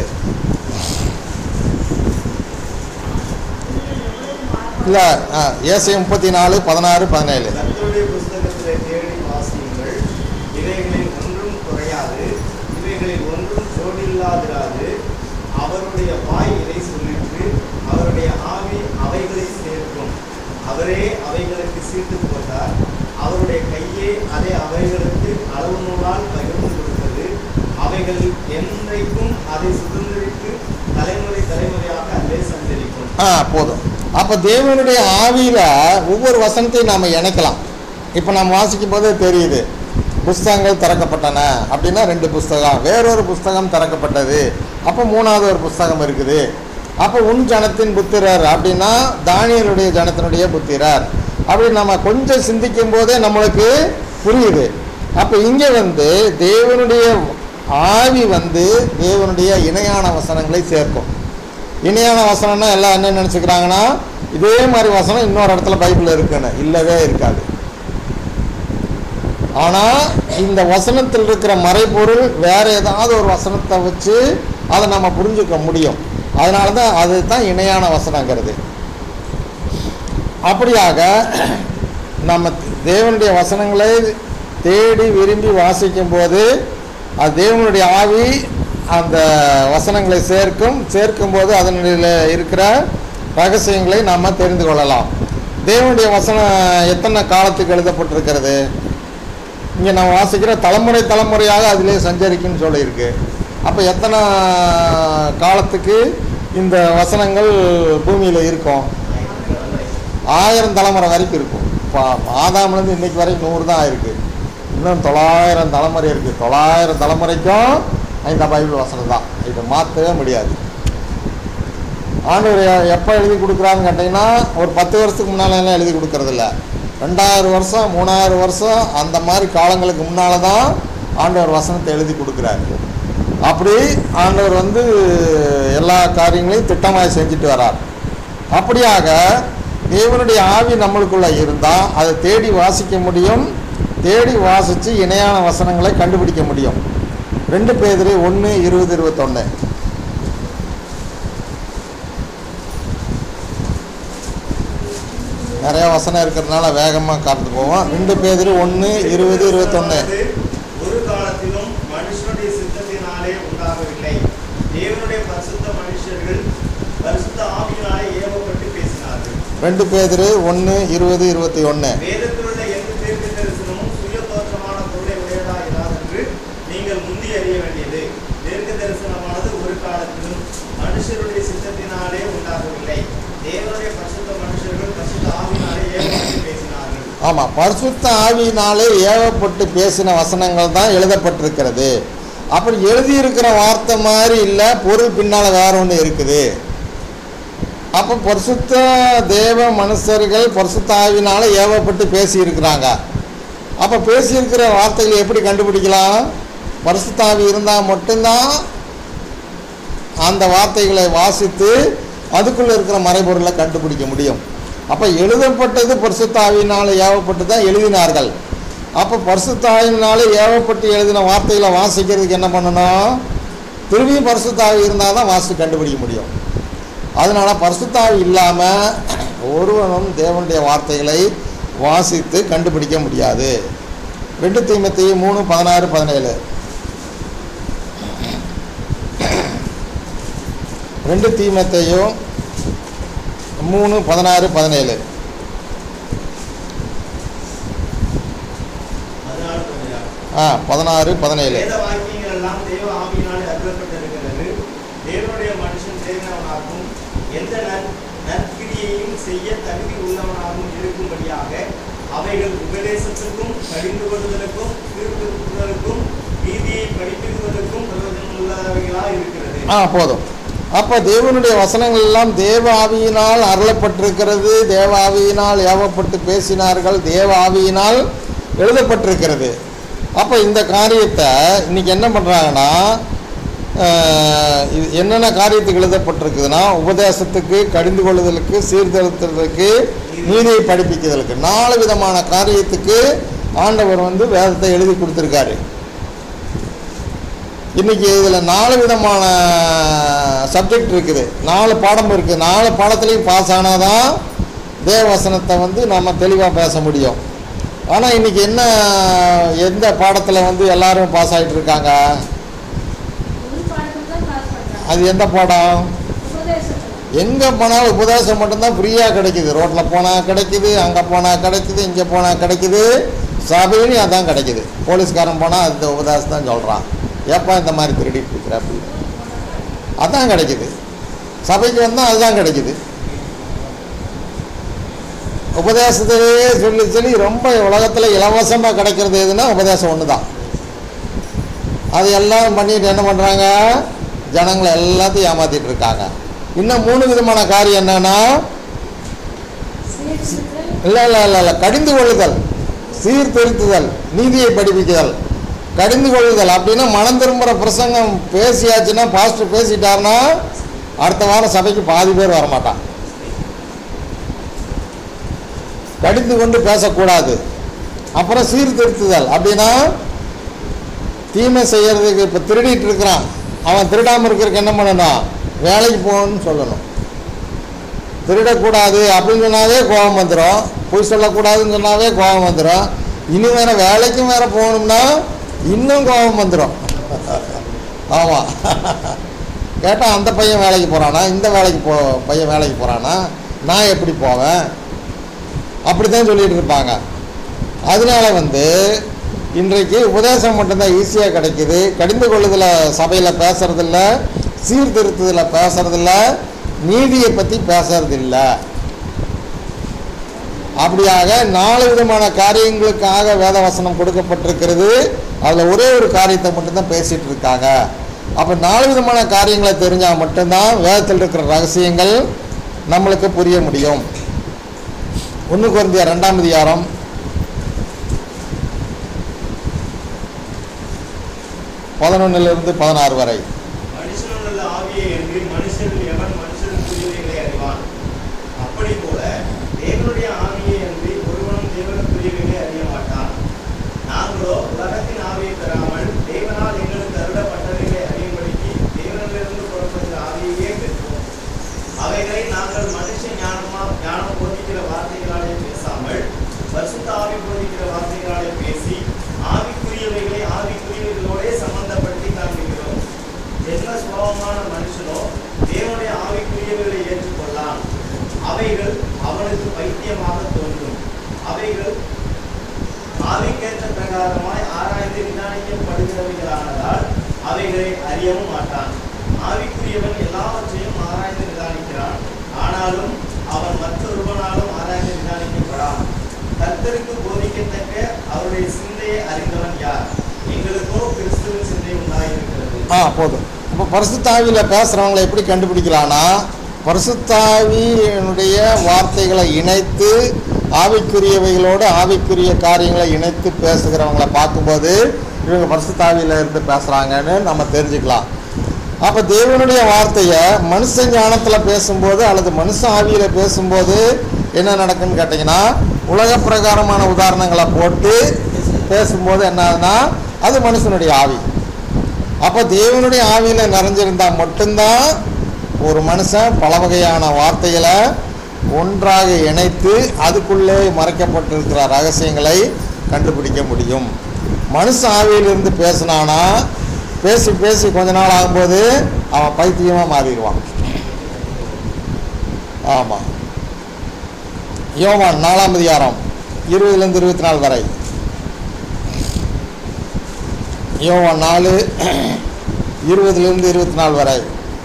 இல்லை ஏசியா முப்பத்தி நாலு பதினாறு பதினேழு கர்த்தருடைய புஸ்தகத்திலே தேடி வாசியுங்கள் இவைகளில் ஒன்றும் குறையாது இவைகளில் ஒன்றும் சோடில்லாதிராது அவருடைய வாய் இதை சொல்லிற்று அவருடைய ஆவி அவைகளை சேர்க்கும் அவரே அவைகளுக்கு சீட்டு போட்டார் அவருடைய கையே அதை அவைகளுக்கு அளவு நூலால் பகிர்ந்து கொடுத்தது அவைகள் என்றைக்கும் அதை சுதந்திரித்து தலைமுறை தலைமுறையாக அதிலே சஞ்சரிக்கும் ஆ போதும் அப்போ தேவனுடைய ஆவியில் ஒவ்வொரு வசனத்தையும் நாம் இணைக்கலாம் இப்போ நம்ம வாசிக்கும் போதே தெரியுது புஸ்தகங்கள் திறக்கப்பட்டன அப்படின்னா ரெண்டு புஸ்தகம் வேறொரு புஸ்தகம் திறக்கப்பட்டது அப்போ மூணாவது ஒரு புஸ்தகம் இருக்குது அப்போ உன் ஜனத்தின் புத்திரர் அப்படின்னா தானியலுடைய ஜனத்தினுடைய புத்திரர் அப்படி நம்ம கொஞ்சம் சிந்திக்கும் போதே நம்மளுக்கு புரியுது அப்போ இங்கே வந்து தேவனுடைய ஆவி வந்து தேவனுடைய இணையான வசனங்களை சேர்க்கும் இணையான வசனம்னா எல்லாம் என்ன நினச்சிக்கிறாங்கன்னா இதே மாதிரி வசனம் இன்னொரு இடத்துல பைபிளில் இருக்குன்னு இல்லவே இருக்காது ஆனால் இந்த வசனத்தில் இருக்கிற மறைபொருள் வேற ஏதாவது ஒரு வசனத்தை வச்சு அதை நம்ம புரிஞ்சுக்க முடியும் அதனால தான் அது தான் இணையான வசனங்கிறது அப்படியாக நம்ம தேவனுடைய வசனங்களை தேடி விரும்பி வாசிக்கும் போது அது தேவனுடைய ஆவி அந்த வசனங்களை சேர்க்கும் சேர்க்கும்போது அதனுடைய இருக்கிற ரகசியங்களை நாம் தெரிந்து கொள்ளலாம் தேவனுடைய வசனம் எத்தனை காலத்துக்கு எழுதப்பட்டிருக்கிறது இங்கே நம்ம வாசிக்கிற தலைமுறை தலைமுறையாக அதிலே சஞ்சரிக்குன்னு சொல்லியிருக்கு அப்போ எத்தனை காலத்துக்கு இந்த வசனங்கள் பூமியில் இருக்கும் ஆயிரம் தலைமுறை வரைக்கும் இருக்கும் இப்போ ஆதாம்லேருந்து இன்னைக்கு வரைக்கும் நூறு தான் ஆயிருக்கு இன்னும் தொள்ளாயிரம் தலைமுறை இருக்குது தொள்ளாயிரம் தலைமுறைக்கும் இந்த பைபிள் வசனம் தான் இதை மாற்றவே முடியாது ஆண்டவர் எ- எப்போ எழுதி கொடுக்குறான்னு கேட்டிங்கன்னா ஒரு பத்து வருஷத்துக்கு முன்னாலெல்லாம் எழுதி கொடுக்கறதில்ல ரெண்டாயிரம் வருஷம் மூணாயிரம் வருஷம் அந்த மாதிரி காலங்களுக்கு முன்னால் தான் ஆண்டவர் வசனத்தை எழுதி கொடுக்குறாரு அப்படி ஆண்டவர் வந்து எல்லா காரியங்களையும் திட்டமாய் செஞ்சுட்டு வரார் அப்படியாக தேவனுடைய ஆவி நம்மளுக்குள்ள இருந்தால் அதை தேடி வாசிக்க முடியும் தேடி வாசித்து இணையான வசனங்களை கண்டுபிடிக்க முடியும் ரெண்டு பேர் ஒன்று இருபது இருபத்தொன்று நிறைய வசனம் இருக்கிறதுனால வேகமாக காத்து போவோம் ரெண்டு பேர் ஒன்று இருபது இருபத்தொன்று ஒரு காலத்திலும் மனுஷனுடைய சித்தத்தினாலே உண்டாகவில்லை தேவனுடைய பரிசுத்த மனுஷர்கள் பரிசுத்த ஆவியினாலே ஏவப்பட்டு பேசினார்கள் ரெண்டு பேர் ஒன்று இருபது இருபத்தி ஒன்று வேதத்தில் உள்ள எந்த தீர்க்க தரிசனமும் சுய தோற்றமான பொருளை உடையதா இராதென்று நீங்கள் முந்தி அறிய வேண்டியது தீர்க்க தரிசனமானது ஒரு காலத்திலும் மனுஷருடைய சித்தத்தினாலே உண்டாகவில்லை தேவனுடைய பரிசுத்த மனுஷர்கள் பரிசுத்த ஆவியினாலே ஏவப்பட்டு பேசினார்கள் ஆமாம் பரிசுத்த ஆவியினாலே ஏவப்பட்டு பேசின வசனங்கள் தான் எழுதப்பட்டிருக்கிறது அப்படி எழுதியிருக்கிற வார்த்தை மாதிரி இல்லை பொருள் பின்னால் வேற ஒன்று இருக்குது அப்போ பரிசுத்த தேவ மனுஷர்கள் பரிசுத்த ஆவினால ஏவப்பட்டு பேசியிருக்கிறாங்க அப்போ பேசியிருக்கிற வார்த்தைகளை எப்படி கண்டுபிடிக்கலாம் பரிசுத்த ஆவி இருந்தால் மட்டும்தான் அந்த வார்த்தைகளை வாசித்து அதுக்குள்ளே இருக்கிற மறைபொருளை கண்டுபிடிக்க முடியும் அப்போ எழுதப்பட்டது பரிசுத்த ஆவியினால் ஏவப்பட்டு தான் எழுதினார்கள் அப்போ பரிசுத்த ஆவியினால ஏவப்பட்டு எழுதின வார்த்தைகளை வாசிக்கிறதுக்கு என்ன பண்ணணும் திரும்பியும் பரிசுத்த ஆவி இருந்தால் தான் வாசித்து கண்டுபிடிக்க முடியும் அதனால் பரிசுத்தாவி இல்லாமல் ஒருவனும் தேவனுடைய வார்த்தைகளை வாசித்து கண்டுபிடிக்க முடியாது ரெண்டு தீமத்தையும் மூணு பதினாறு பதினேழு ரெண்டு தீமத்தையும் மூணு பதினாறு பதினேழு அதனால கொஞ்சம் ஆ பதினாறு பதினேழு வேத வாக்கியங்கள் எல்லாம் தேவ ஆவியினாலே அருளப்பட்டிருக்கிறது தேவனுடைய மனுஷன் தேவனவனாகவும் எந்த நற் நற்கிரியையும் செய்ய தகுதி உள்ளவனாகவும் இருக்கும்படியாக அவைகள் உபதேசத்துக்கும் கடிந்து கொள்வதற்கும் தீர்ப்புதலுக்கும் நீதியை படிப்பிக்குவதற்கும் பிரயோஜனமுள்ளவைகளாக இருக்கிறது ஆ போதும் அப்போ தேவனுடைய வசனங்கள் எல்லாம் தேவ ஆவியினால் அருளப்பட்டிருக்கிறது தேவ ஆவியினால் ஏவப்பட்டு பேசினார்கள் தேவ ஆவியினால் எழுதப்பட்டிருக்கிறது அப்போ இந்த காரியத்தை இன்னைக்கு என்ன பண்ணுறாங்கன்னா இது என்னென்ன காரியத்துக்கு எழுதப்பட்டிருக்குதுன்னா உபதேசத்துக்கு கடிந்து கொள்ளுதலுக்கு சீர்திருத்தத்துக்கு நீதியை படிப்பிக்குதலுக்கு நாலு விதமான காரியத்துக்கு ஆண்டவர் வந்து வேதத்தை எழுதி கொடுத்துருக்காரு இன்னைக்கு இதில் நாலு விதமான சப்ஜெக்ட் இருக்குது நாலு பாடம் இருக்குது நாலு பாடத்துலேயும் பாஸ் ஆனால் தான் தேவவசனத்தை வந்து நம்ம தெளிவாக பேச முடியும் ஆனால் இன்னைக்கு என்ன எந்த பாடத்தில் வந்து எல்லாரும் பாஸ் ஆகிட்டு இருக்காங்க ஒரு பாடத்துக்கு தான் பாஸ் பண்றாங்க அது எந்த பாடம் உபதேசத்துல எங்கே போனாலும் உபதேசம் மட்டும்தான் ஃப்ரீயாக கிடைக்குது ரோட்டில் போனால் கிடைக்குது அங்கே போனால் கிடைக்குது இங்கே போனால் கிடைக்குது சபையிலையும் அதான் கிடைக்குது போலீஸ்காரன் போனால் அந்த உபதேசம் தான் சொல்கிறான் ஏப்பா இந்த மாதிரி திருடிட்டு இருக்கிற அப்படின்னு அதான் கிடைக்குது சபைக்கு வந்தால் அதுதான் கிடைக்குது உபதேசத்திலேயே சொல்லி சொல்லி ரொம்ப உலகத்தில் இலவசமாக கிடைக்கிறது எதுனா உபதேசம் ஒன்று தான் அது எல்லாம் பண்ணிட்டு என்ன பண்ணுறாங்க ஜனங்களை எல்லாத்தையும் ஏமாத்திட்டு இருக்காங்க இன்னும் மூணு விதமான காரியம் என்னன்னா சீர்திருத்தல் இல்லை இல்லை இல்லை இல்லை கடிந்து கொள்ளுதல் சீர்திருத்துதல் நீதியை படிப்பிக்குதல் கடிந்து கொள்ளுதல் அப்படின்னா மனம் திரும்புகிற பிரசங்கம் பேசியாச்சுன்னா பாஸ்டர் பேசிட்டாருன்னா அடுத்த வாரம் சபைக்கு பாதி பேர் வரமாட்டான் கடிந்து கொண்டு பேசக்கூடாது அப்புறம் சீர்திருத்துதல் அப்படின்னா தீமை செய்யறதுக்கு இப்போ திருடிட்டு இருக்கிறான் அவன் திருடாமல் இருக்கிறதுக்கு என்ன பண்ணணும் வேலைக்கு போகணும்னு சொல்லணும் திருடக்கூடாது அப்படின்னு சொன்னாவே கோபம் வந்துடும் பொய் சொல்லக்கூடாதுன்னு சொன்னாவே கோபம் வந்துடும் இனி வேற வேலைக்கும் வேற போகணும்னா இன்னும் கோபம் வந்துடும் ஆமாம் கேட்டால் அந்த பையன் வேலைக்கு போகிறானா இந்த வேலைக்கு போ பையன் வேலைக்கு போகிறானா நான் எப்படி போவேன் அப்படி தான் சொல்லிட்டு இருப்பாங்க அதனால வந்து இன்றைக்கு உபதேசம் மட்டும்தான் ஈஸியாக கிடைக்குது கடிந்து கொள்ளுதல சபையில் பேசுறதில்ல சீர்திருத்தத்தில் பேசுறதில்ல நீதியை பற்றி பேசுறதில்ல அப்படியாக நாலு விதமான காரியங்களுக்காக வேதவசனம் கொடுக்கப்பட்டிருக்கிறது அதில் ஒரே ஒரு காரியத்தை மட்டும்தான் பேசிட்டு இருக்காங்க அப்போ நாலு விதமான காரியங்களை தெரிஞ்சால் மட்டும்தான் வேதத்தில் இருக்கிற ரகசியங்கள் நம்மளுக்கு புரிய முடியும் ஒன்று குறைந்திய ரெண்டாம் அதிகாரம் பதினொன்னிலிருந்து பதினாறு வரை மனுஷனுள்ள ஆவியை என்று மனுஷனில் எவன் மனுஷனுக்கு புரியவைகளை அறிவான் அப்படி போல தேவனுடைய ஆவியை என்று ஒருவனும் தேவனுக்குரியவைகளை அறிய மாட்டான் நாங்களோ உலகத்தின் ஆவியை பெறாமல் தேவனால் எங்களுக்கு அருளப்பட்டவைகளை அறியும்படிக்கு தேவனிலிருந்து புறப்படுகிற ஆவியையே பெற்றோம் அவைகளை நாங்கள் மனுஷ ஞானமா ஞானம் போதிக்கிற வார்த்தைகளாலே பேசாமல் பரிசுத்த ஆவி போதிக்கிற வார்த்தைகளாலே பேசி ஆவிக்குரியவைகளை ஆவிக்குரியவைகளோடே சம்பந்தப்படுத்தி காண்பிக்கிறோம் ஜென்ம சுபாவமான மனுஷனோ தேவனுடைய ஆவிக்குரியவைகளை ஏற்றுக்கொள்ளான் அவைகள் அவனுக்கு பைத்தியமாக தோன்றும் அவைகள் ஆவிக்கேற்ற பிரகாரமாய் ஆராய்ந்து நிதானிக்கப்படுகிறவைகளானதால் அவைகளை அறியவும் மாட்டான் ஆவிக்குரியவன் எல்லாவற்றையும் ஆராய்ந்து நிதானிக்கிறான் ஆனாலும் அவன் மற்றொருவனாலும் ஆராய்ந்து நிதானிக்கப்படான் கர்த்தருக்கு போதிக்கத்தக்க அவருடைய சிந்தையை அறிந்தவன் யார் எங்களுக்கோ கிறிஸ்துவின் சிந்தை உண்டாயிருக்கிறது ஆ போதும் இப்போ பரிசுத்தாவியில் பேசுகிறவங்களை எப்படி கண்டுபிடிக்கலான்னா பரிசுத்தாவியினுடைய வார்த்தைகளை இணைத்து ஆவிக்குரியவைகளோடு ஆவிக்குரிய காரியங்களை இணைத்து பேசுகிறவங்கள பார்க்கும்போது இவங்க பரிசுத்தாவியில் இருந்து பேசுகிறாங்கன்னு நம்ம தெரிஞ்சுக்கலாம் அப்போ தேவனுடைய வார்த்தையை மனுஷ ஞானத்தில் பேசும்போது அல்லது மனுஷ ஆவியில் பேசும்போது என்ன நடக்குன்னு கேட்டிங்கன்னா உலக பிரகாரமான உதாரணங்களை போட்டு பேசும்போது என்ன ஆகுதுன்னா அது மனுஷனுடைய ஆவி அப்போ தேவனுடைய ஆவியில் நிறைஞ்சிருந்தா மட்டும்தான் ஒரு மனுஷன் பல வகையான வார்த்தைகளை ஒன்றாக இணைத்து அதுக்குள்ளே மறைக்கப்பட்டிருக்கிற ரகசியங்களை கண்டுபிடிக்க முடியும் மனுஷ ஆவியிலிருந்து பேசினானா பேசி பேசி கொஞ்ச நாள் ஆகும்போது அவன் பைத்தியமாக மாறிடுவான் ஆமாம் யோவான் நாலாம் அதிகாரம் இருபதுலேருந்து இருபத்தி நாலு வரை யோவான் நாலு இருபதுலேருந்து இருபத்தி நாலு வரை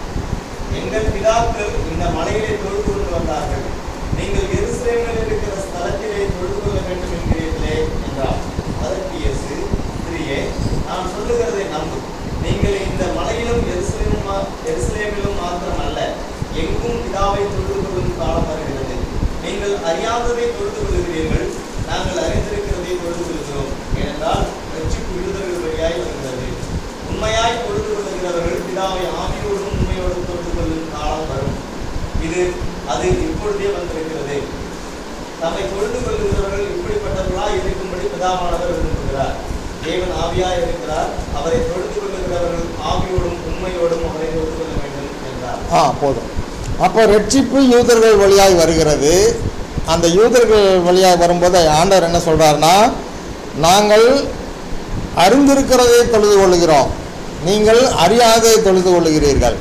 எங்கள் பிதாக்கள் இந்த மலையிலே தொழுது கொண்டு வந்தார்கள் நீங்கள் எருசலேமில் இருக்கிற ஸ்தலத்திலே தொழுது கொள்ள வேண்டும் என்கிறீர்களே என்றார் அதற்கு இயேசு ஸ்திரீயே நான் சொல்லுகிறதை நம்பு நீங்கள் இந்த மலையிலும் எருசலேமும் மா- எருசலேமிலும் மாத்திரம் அல்ல எங்கும் பிதாவை தொழுது கொள்ளும் காலம் வருகிறது நீங்கள் அறியாததை தொழுது கொள்கிறீர்கள் நாங்கள் அறிந்திருக்கிறதை தொழுது கொள்கிறோம் ஏனென்றால் ரட்சிப்பு விடுதல்கள் வழியாய் வருகிறது உண்மையாய் தொழுது கொள்ளுகிறவர்கள் பிதாவை ஆவியோடும் உண்மையோடும் தொழுது கொள்ளும் காலம் வரும் இது அது இப்பொழுதே வந்திருக்கிறது தம்மை தொழுது கொள்ளுகிறவர்கள் இப்படிப்பட்டவர்களாய் இருக்கும்படி பிதாவானவர் விரும்புகிறார் தேவன் ஆவியாய் இருக்கிறார் அவரை தொழுது கொள்ளுகிறவர்கள் ஆவியோடும் உண்மையோடும் அவரை தொழுது கொள்ள வேண்டும் என்றார் ஆ போதும் அப்போ ரட்சிப்பு யூதர்கள் வழியாய் வருகிறது அந்த யூதர்கள் வழியாய் வரும்போது ஆண்டவர் என்ன சொல்றாருன்னா நாங்கள் அறிந்திருக்கிறதை தொழுது கொள்ளுகிறோம் நீங்கள் அறியாததை தொழுது கொள்ளுகிறீர்கள்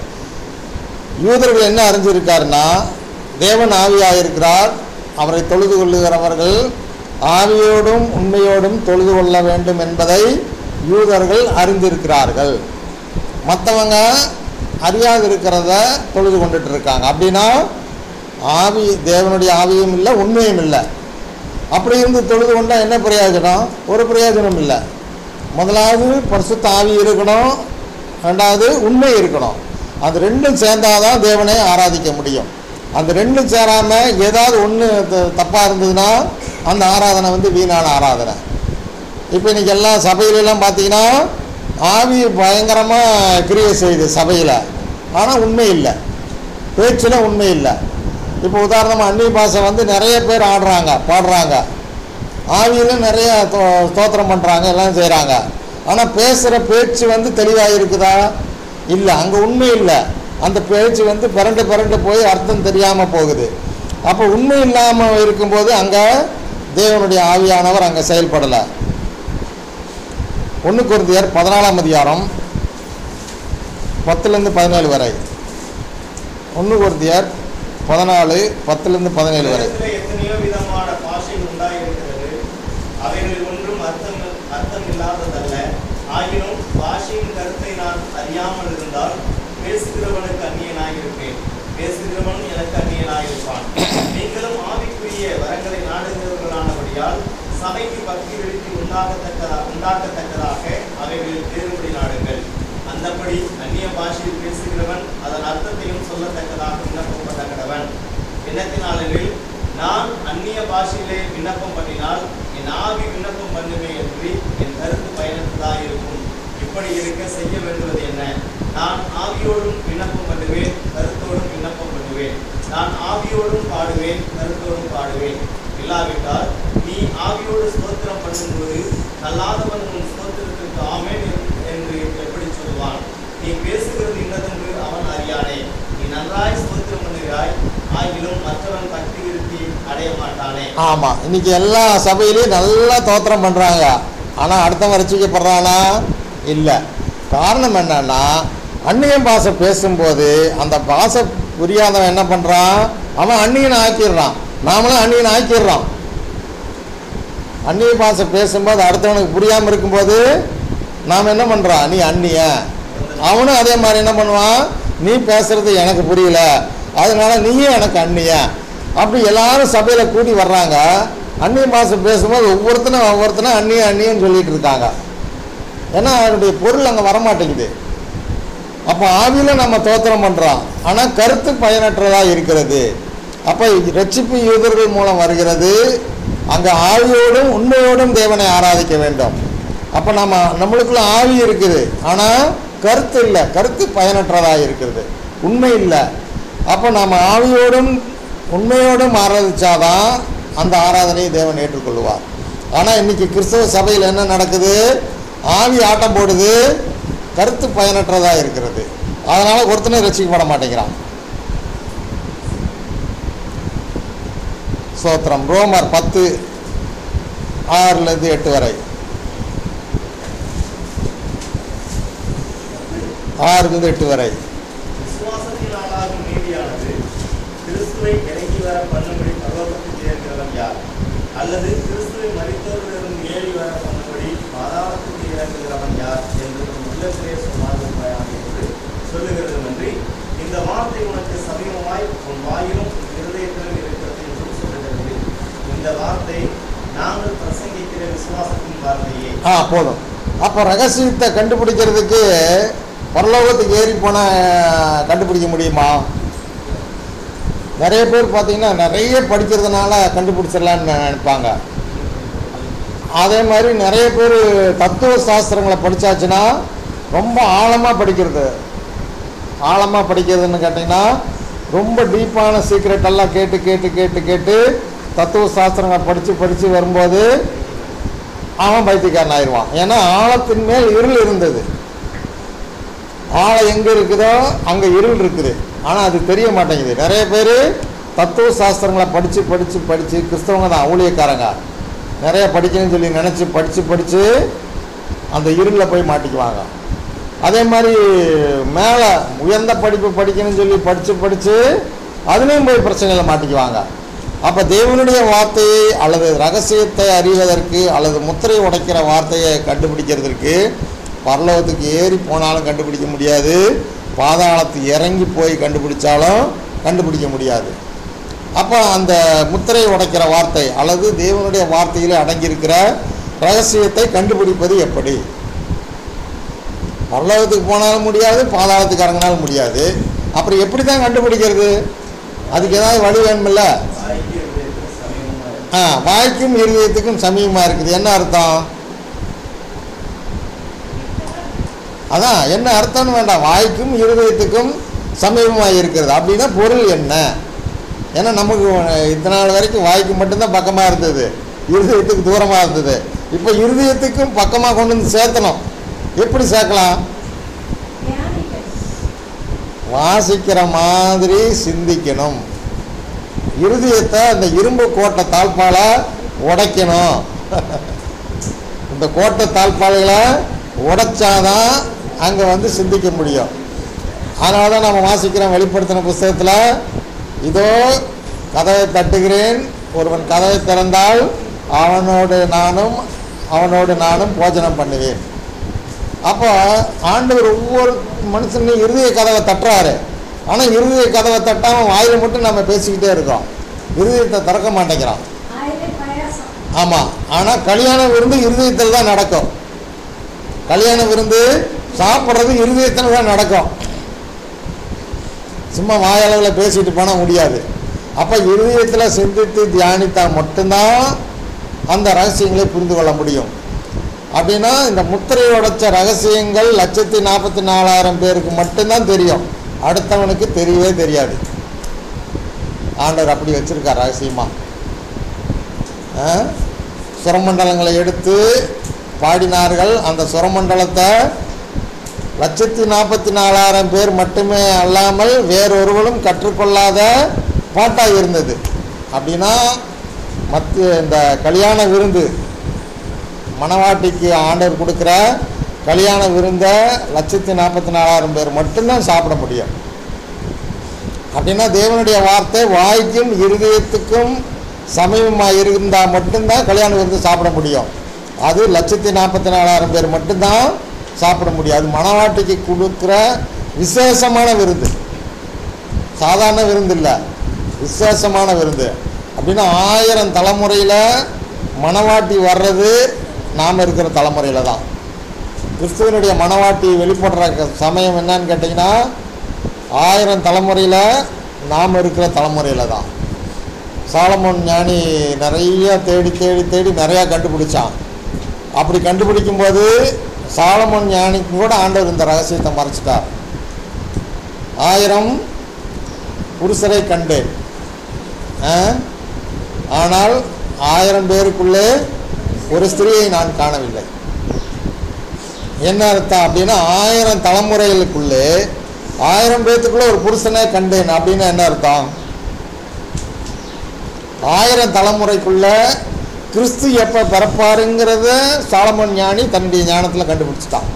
யூதர்கள் என்ன அறிஞ்சிருக்காருன்னா தேவன் ஆவியாக இருக்கிறார் அவரை தொழுது கொள்ளுகிறவர்கள் ஆவியோடும் உண்மையோடும் தொழுது கொள்ள வேண்டும் என்பதை யூதர்கள் அறிந்திருக்கிறார்கள் மற்றவங்க அறியாது இருக்கிறத தொழுது கொண்டுட்டு இருக்காங்க அப்படின்னா ஆவி தேவனுடைய ஆவியும் இல்லை உண்மையும் இல்லை அப்படி இருந்து தொழுது கொண்டா என்ன பிரயோஜனம் ஒரு பிரயோஜனம் இல்லை முதலாவது பரிசுத்த ஆவி இருக்கணும் ரெண்டாவது உண்மை இருக்கணும் அது ரெண்டும் சேர்ந்தாதான் தேவனை ஆராதிக்க முடியும் அந்த ரெண்டும் சேராமல் ஏதாவது ஒன்று தப்பாக இருந்ததுன்னா அந்த ஆராதனை வந்து வீணான ஆராதனை இப்போ இன்னைக்கு எல்லாம் சபையிலெல்லாம் பார்த்தீங்கன்னா ஆவி பயங்கரமாக கிரியை செய்யுது சபையில் ஆனால் உண்மை இல்லை பேச்சில் உண்மை இல்லை இப்போ உதாரணமாக அந்நிய பாஷை வந்து நிறைய பேர் ஆடுறாங்க பாடுறாங்க ஆவியில் நிறைய தோ- ஸ்தோத்திரம் பண்ணுறாங்க எல்லாம் செய்கிறாங்க ஆனால் பேசுகிற பேச்சு வந்து தெளிவாக இருக்குதா இல்லை அங்கே உண்மை இல்லை அந்த பேச்சு வந்து பிறண்டு பிறண்டு போய் அர்த்தம் தெரியாமல் போகுது அப்போ உண்மை இல்லாமல் இருக்கும்போது அங்கே தேவனுடைய ஆவியானவர் அங்கே செயல்படலை ஒன்று குருந்தியர் பதினாலாம் அதிகாரம் பத்துலேருந்து பதினேழு வரை ஒன்று கொரிந்தியர் பதினாலு பத்துலேருந்து பதினேழு வரை உலகத்திலே எத்தனையோ விதமான பாஷைகள் உண்டாயிருக்கிறது அவைகளில் ஒன்றும் அர்த்தம் அர்த்தம் இல்லாததல்ல ஆயினும் பாஷையின் கருத்தை நான் அறியாமல் இருந்தால் பேசுகிறவனுக்கு அந்நியனாயிருப்பேன் பேசுகிறவன் எனக்கு அந்நியனாயிருப்பான் நீங்களும் ஆவிக்குரிய வரங்களை நாடுகிறவர்களானபடியால் சபைக்கு பக்தி வெளித்தி உண்டாகத்தக்கதா உண்டாக்கத்தக்கதாக அவைகளில் தேர்வுபடி நாடுங்கள் அந்தபடி அந்நிய பாஷையில் பேசுகிறவன் அதன் அர்த்தத்தையும் சொல்லத்தக்கதாக விண்ணப்பம் பண்ண எண்ணத்தினாலெனில் நான் அந்நிய பாஷையிலே விண்ணப்பம் பண்ணினால் என் ஆவி விண்ணப்பம் பண்ணுமே என்று என் கருத்து பயனற்றதாக இருக்கும் இப்படி இருக்க செய்ய வேண்டுவது என்ன நான் ஆவியோடும் விண்ணப்பம் பண்ணுவேன் கருத்தோடும் விண்ணப்பம் பண்ணுவேன் நான் ஆவியோடும் பாடுவேன் கருத்தோடும் பாடுவேன் இல்லாவிட்டால் நீ ஆவியோடு ஸ்தோத்திரம் பண்ணும்போது நல்லாதவன் உன் ஸ்தோத்திரத்திற்கு ஆமென் என்று எப்படி சொல்வான் நீ பேசுகிறது இன்னதென்று அவன் அறியானே நீ நன்றாய் ஸ்தோத்திரம் பண்ணுகிறாய் ஆகிலும் மற்றவன் பக்தி விருத்தி அடைய மாட்டானே ஆமாம் இன்னைக்கு எல்லா சபையிலையும் நல்லா தோத்திரம் பண்ணுறாங்க ஆனால் அடுத்தவன் ரசிக்கப்படுறானா இல்லை காரணம் என்னன்னா அந்நிய பாஷை பேசும்போது அந்த பாஷை புரியாதவன் என்ன பண்ணுறான் அவன் அந்நியனை ஆக்கிடுறான் நாமளும் அந்நியனை ஆக்கிடுறோம் அந்நிய பாஷை பேசும்போது அடுத்தவனுக்கு புரியாமல் இருக்கும்போது நாம் என்ன பண்ணுறோம் நீ அந்நிய அவனும் அதே மாதிரி என்ன பண்ணுவான் நீ பேசுறது எனக்கு புரியல அதனால நீயும் எனக்கு அந்நிய அப்படி எல்லாரும் சபையில் கூடி வர்றாங்க அந்நிய பாஷை பேசும்போது ஒவ்வொருத்தனும் ஒவ்வொருத்தனும் அந்நிய அந்நியன்னு சொல்லிட்டு இருக்காங்க ஏன்னா அதனுடைய பொருள் அங்கே வரமாட்டேங்குது அப்போ ஆவியில் நம்ம தோத்திரம் பண்ணுறோம் ஆனால் கருத்து பயனற்றதாக இருக்கிறது அப்போ ரட்சிப்பு யூதர்கள் மூலம் வருகிறது அங்கே ஆவியோடும் உண்மையோடும் தேவனை ஆராதிக்க வேண்டும் அப்போ நம்ம நம்மளுக்குள்ள ஆவி இருக்குது ஆனால் கருத்து இல்லை கருத்து பயனற்றதாக இருக்கிறது உண்மை இல்லை அப்போ நம்ம ஆவியோடும் உண்மையோடும் ஆராதிச்சாதான் அந்த ஆராதனையை தேவன் ஏற்றுக்கொள்வார் ஆனால் இன்னைக்கு கிறிஸ்தவ சபையில் என்ன நடக்குது ஆவி ஆட்டம் போடுது கருத்து பயனற்றதாக இருக்கிறது அதனால் ஒருத்தனை ரசிக்கப்பட மாட்டேங்கிறான் சோத்திரம் ரோமர் பத்து ஆறுலேருந்து எட்டு வரை ஆறுலேருந்து எட்டு வரை விசுவாசத்தினாலாகும் நீதியானது கிறிஸ்துவை இறங்கி வர பண்ணும்படி பரலோகத்தில் சேர்க்கிறவன் யார் அல்லது கிறிஸ்துவை மரித்தோரிலிருந்து ஏறி வர பண்ணும்படி பாதாளத்துக்கு இறங்குகிறவன் யார் என்று உன் உள்ளத்திலே சொன்னார்கள் என்று சொல்லுகிறதுமன்றி இந்த வார்த்தை உனக்கு சமீபமாய் உன் வாயிலும் உன் இருதயத்திலும் இருக்கிறது என்று சொல்லுகிறது இந்த வார்த்தை நாங்கள் பிரசங்கிக்கிற விசுவாசத்தின் வார்த்தையே ஆ போதும் அப்போ ரகசியத்தை கண்டுபிடிக்கிறதுக்கு பரலோகத்துக்கு ஏறி போனால் கண்டுபிடிக்க முடியுமா நிறைய பேர் பார்த்தீங்கன்னா நிறைய படிக்கிறதுனால கண்டுபிடிச்சிடலான்னு நினைப்பாங்க அதே மாதிரி நிறைய பேர் தத்துவ சாஸ்திரங்களை படித்தாச்சுன்னா ரொம்ப ஆழமாக படிக்கிறது ஆழமாக படிக்கிறதுன்னு கேட்டிங்கன்னா ரொம்ப டீப்பான சீக்ரெட் எல்லாம் கேட்டு கேட்டு கேட்டு கேட்டு தத்துவ சாஸ்திரங்களை படித்து படித்து வரும்போது அவன் பைத்தியக்காரன் ஆயிடுவான் ஏன்னா ஆழத்தின் மேல் இருள் இருந்தது ஆழம் எங்கே இருக்குதோ அங்கே இருள் இருக்குது ஆனால் அது தெரிய மாட்டேங்குது நிறைய பேர் தத்துவ சாஸ்திரங்களை படித்து படித்து படித்து கிறிஸ்தவங்க தான் ஊழியக்காரங்க நிறைய படிக்கணும்னு சொல்லி நினச்சி படித்து படித்து அந்த இருளில் போய் மாட்டிக்குவாங்க அதே மாதிரி மேலே உயர்ந்த படிப்பு படிக்கணும்னு சொல்லி படித்து படித்து அதுலேயும் போய் பிரச்சனையில் மாட்டிக்குவாங்க அப்போ தேவனுடைய வார்த்தையை அல்லது ரகசியத்தை அறிவதற்கு அல்லது முத்திரை உடைக்கிற வார்த்தையை கண்டுபிடிக்கிறதுக்கு பரலோகத்துக்கு ஏறி போனாலும் கண்டுபிடிக்க முடியாது பாதாளத்து இறங்கி போய் கண்டுபிடிச்சாலும் கண்டுபிடிக்க முடியாது அப்போ அந்த முத்திரை உடைக்கிற வார்த்தை அல்லது தேவனுடைய வார்த்தையிலே அடங்கியிருக்கிற ரகசியத்தை கண்டுபிடிப்பது எப்படி பரலோகத்துக்கு போனாலும் முடியாது பாதாளத்துக்கு இறங்கினாலும் முடியாது அப்புறம் எப்படி தான் கண்டுபிடிக்கிறது அதுக்கு ஏதாவது வழி வேணுமில்ல வாய்க்கு இருதயத்திற்கு சமீபமாய் ஆ வாய்க்கும் இருதயத்துக்கும் சமீபமாக இருக்குது என்ன அர்த்தம் அதான் என்ன அர்த்தம்னு வேண்டாம் வாய்க்கும் இருதயத்துக்கும் சமீபமாக இருக்கிறது அப்படின்னா பொருள் என்ன ஏன்னா நமக்கு இத்தனை நாள் வரைக்கும் வாய்க்கு மட்டும்தான் பக்கமாக இருந்தது இருதயத்துக்கு தூரமாக இருந்தது இப்போ இருதயத்துக்கும் பக்கமாக கொண்டு வந்து சேர்த்தணும் எப்படி சேர்க்கலாம் தியானிக்க வாசிக்கிற மாதிரி சிந்திக்கணும் இருதயத்தை அந்த இரும்பு கோட்டை தாழ்பால உடைக்கணும் இந்த கோட்டை தாழ்பாலைகளை உடைச்சாதான் அங்கே வந்து சிந்திக்க முடியும் அதனால தான் நம்ம வாசிக்கிறோம் வெளிப்படுத்தின புஸ்தகத்தில் இதோ கதவை தட்டுகிறேன் ஒருவன் கதவை திறந்தால் அவனோடு நானும் அவனோடு நானும் போஜனம் பண்ணுவேன் அப்போ ஆண்டவர் ஒவ்வொரு மனுஷனையும் இருதய கதவை தட்டுறாரு ஆனால் இருதய கதவை தட்டாமல் வாயில் மட்டும் நம்ம பேசிக்கிட்டே இருக்கோம் இருதயத்தை திறக்க மாட்டேங்கிறோம் ஆயிரம் பாயாசம் ஆமாம் ஆனால் கல்யாண விருந்து இருதயத்தில் தான் நடக்கும் கல்யாண விருந்து சாப்பிட்றது இருதயத்தில் தான் நடக்கும் சும்மா வாயளவில் பேசிட்டு போனால் முடியாது அப்போ இருதயத்தில் சிந்தித்து தியானித்தால் மட்டும்தான் அந்த ரகசியங்களை புரிந்து கொள்ள முடியும் அப்படின்னா இந்த முத்திரை உடைச்ச ரகசியங்கள் லட்சத்தி நாற்பத்தி நாலாயிரம் பேருக்கு மட்டும்தான் தெரியும் அடுத்தவனுக்கு தெரியவே தெரியாது ஆண்டவர் அப்படி வச்சிருக்கார் ரகசியமாக ஆ? சுரமண்டலங்களை எடுத்து பாடினார்கள் அந்த சுரமண்டலத்தை லட்சத்தி நாற்பத்தி நாலாயிரம் பேர் மட்டுமே அல்லாமல் வேறொருவரும் கற்றுக்கொள்ளாத பாட்டாக இருந்தது அப்படின்னா மத்திய இந்த கல்யாண விருந்து மணவாட்டிக்கு ஆண்டவர் கொடுக்குற கல்யாண விருந்தை லட்சத்தி நாற்பத்தி நாலாயிரம் பேர் மட்டும்தான் சாப்பிட முடியும் அப்படின்னா தேவனுடைய வார்த்தை வாய்க்கும் இருதயத்துக்கும் சமீபமாக இருந்தால் மட்டும்தான் கல்யாண விருந்து சாப்பிட முடியும் அது லட்சத்தி நாற்பத்தி நாலாயிரம் பேர் மட்டும்தான் சாப்பிட முடியும் அது மணவாட்டிக்கு கொடுக்குற விசேஷமான விருந்து சாதாரண விருந்து இல்லை விசேஷமான விருந்து அப்படின்னா ஆயிரம் தலைமுறையில் மணவாட்டி வர்றது நாம் இருக்கிற தலைமுறையில் தான் கிறிஸ்துவனுடைய மணவாட்டி வெளிப்படுற க- சமயம் என்னன்னு கேட்டிங்கன்னா ஆயிரம் தலைமுறையில் நாம் இருக்கிற தலைமுறையில் தான் சாலமோன் ஞானி நிறைய தேடி தேடி தேடி நிறையா கண்டுபிடிச்சான் அப்படி கண்டுபிடிக்கும்போது சாலமோன் ஞானிக்கு கூட ஆண்டவர் இந்த ரகசியத்தை மறைச்சிட்டார் ஆயிரம் புருஷரை கண்டேன் ஆ? ஆனால் ஆயிரம் பேருக்குள்ளே ஒரு ஸ்திரியை நான் காணவில்லை என்ன அர்த்தம் அப்படின்னா ஆயிரம் தலைமுறைகளுக்குள்ளே ஆயிரம் பேர்த்துக்குள்ள ஒரு புருஷனை கண்டேன் அப்படின்னு என்ன அர்த்தம் ஆயிரம் தலைமுறைக்குள்ள கிறிஸ்து எப்போ பிறப்பாருங்கிறத சாலமன் ஞானி தன்னுடைய ஞானத்தில் கண்டுபிடிச்சிட்டான்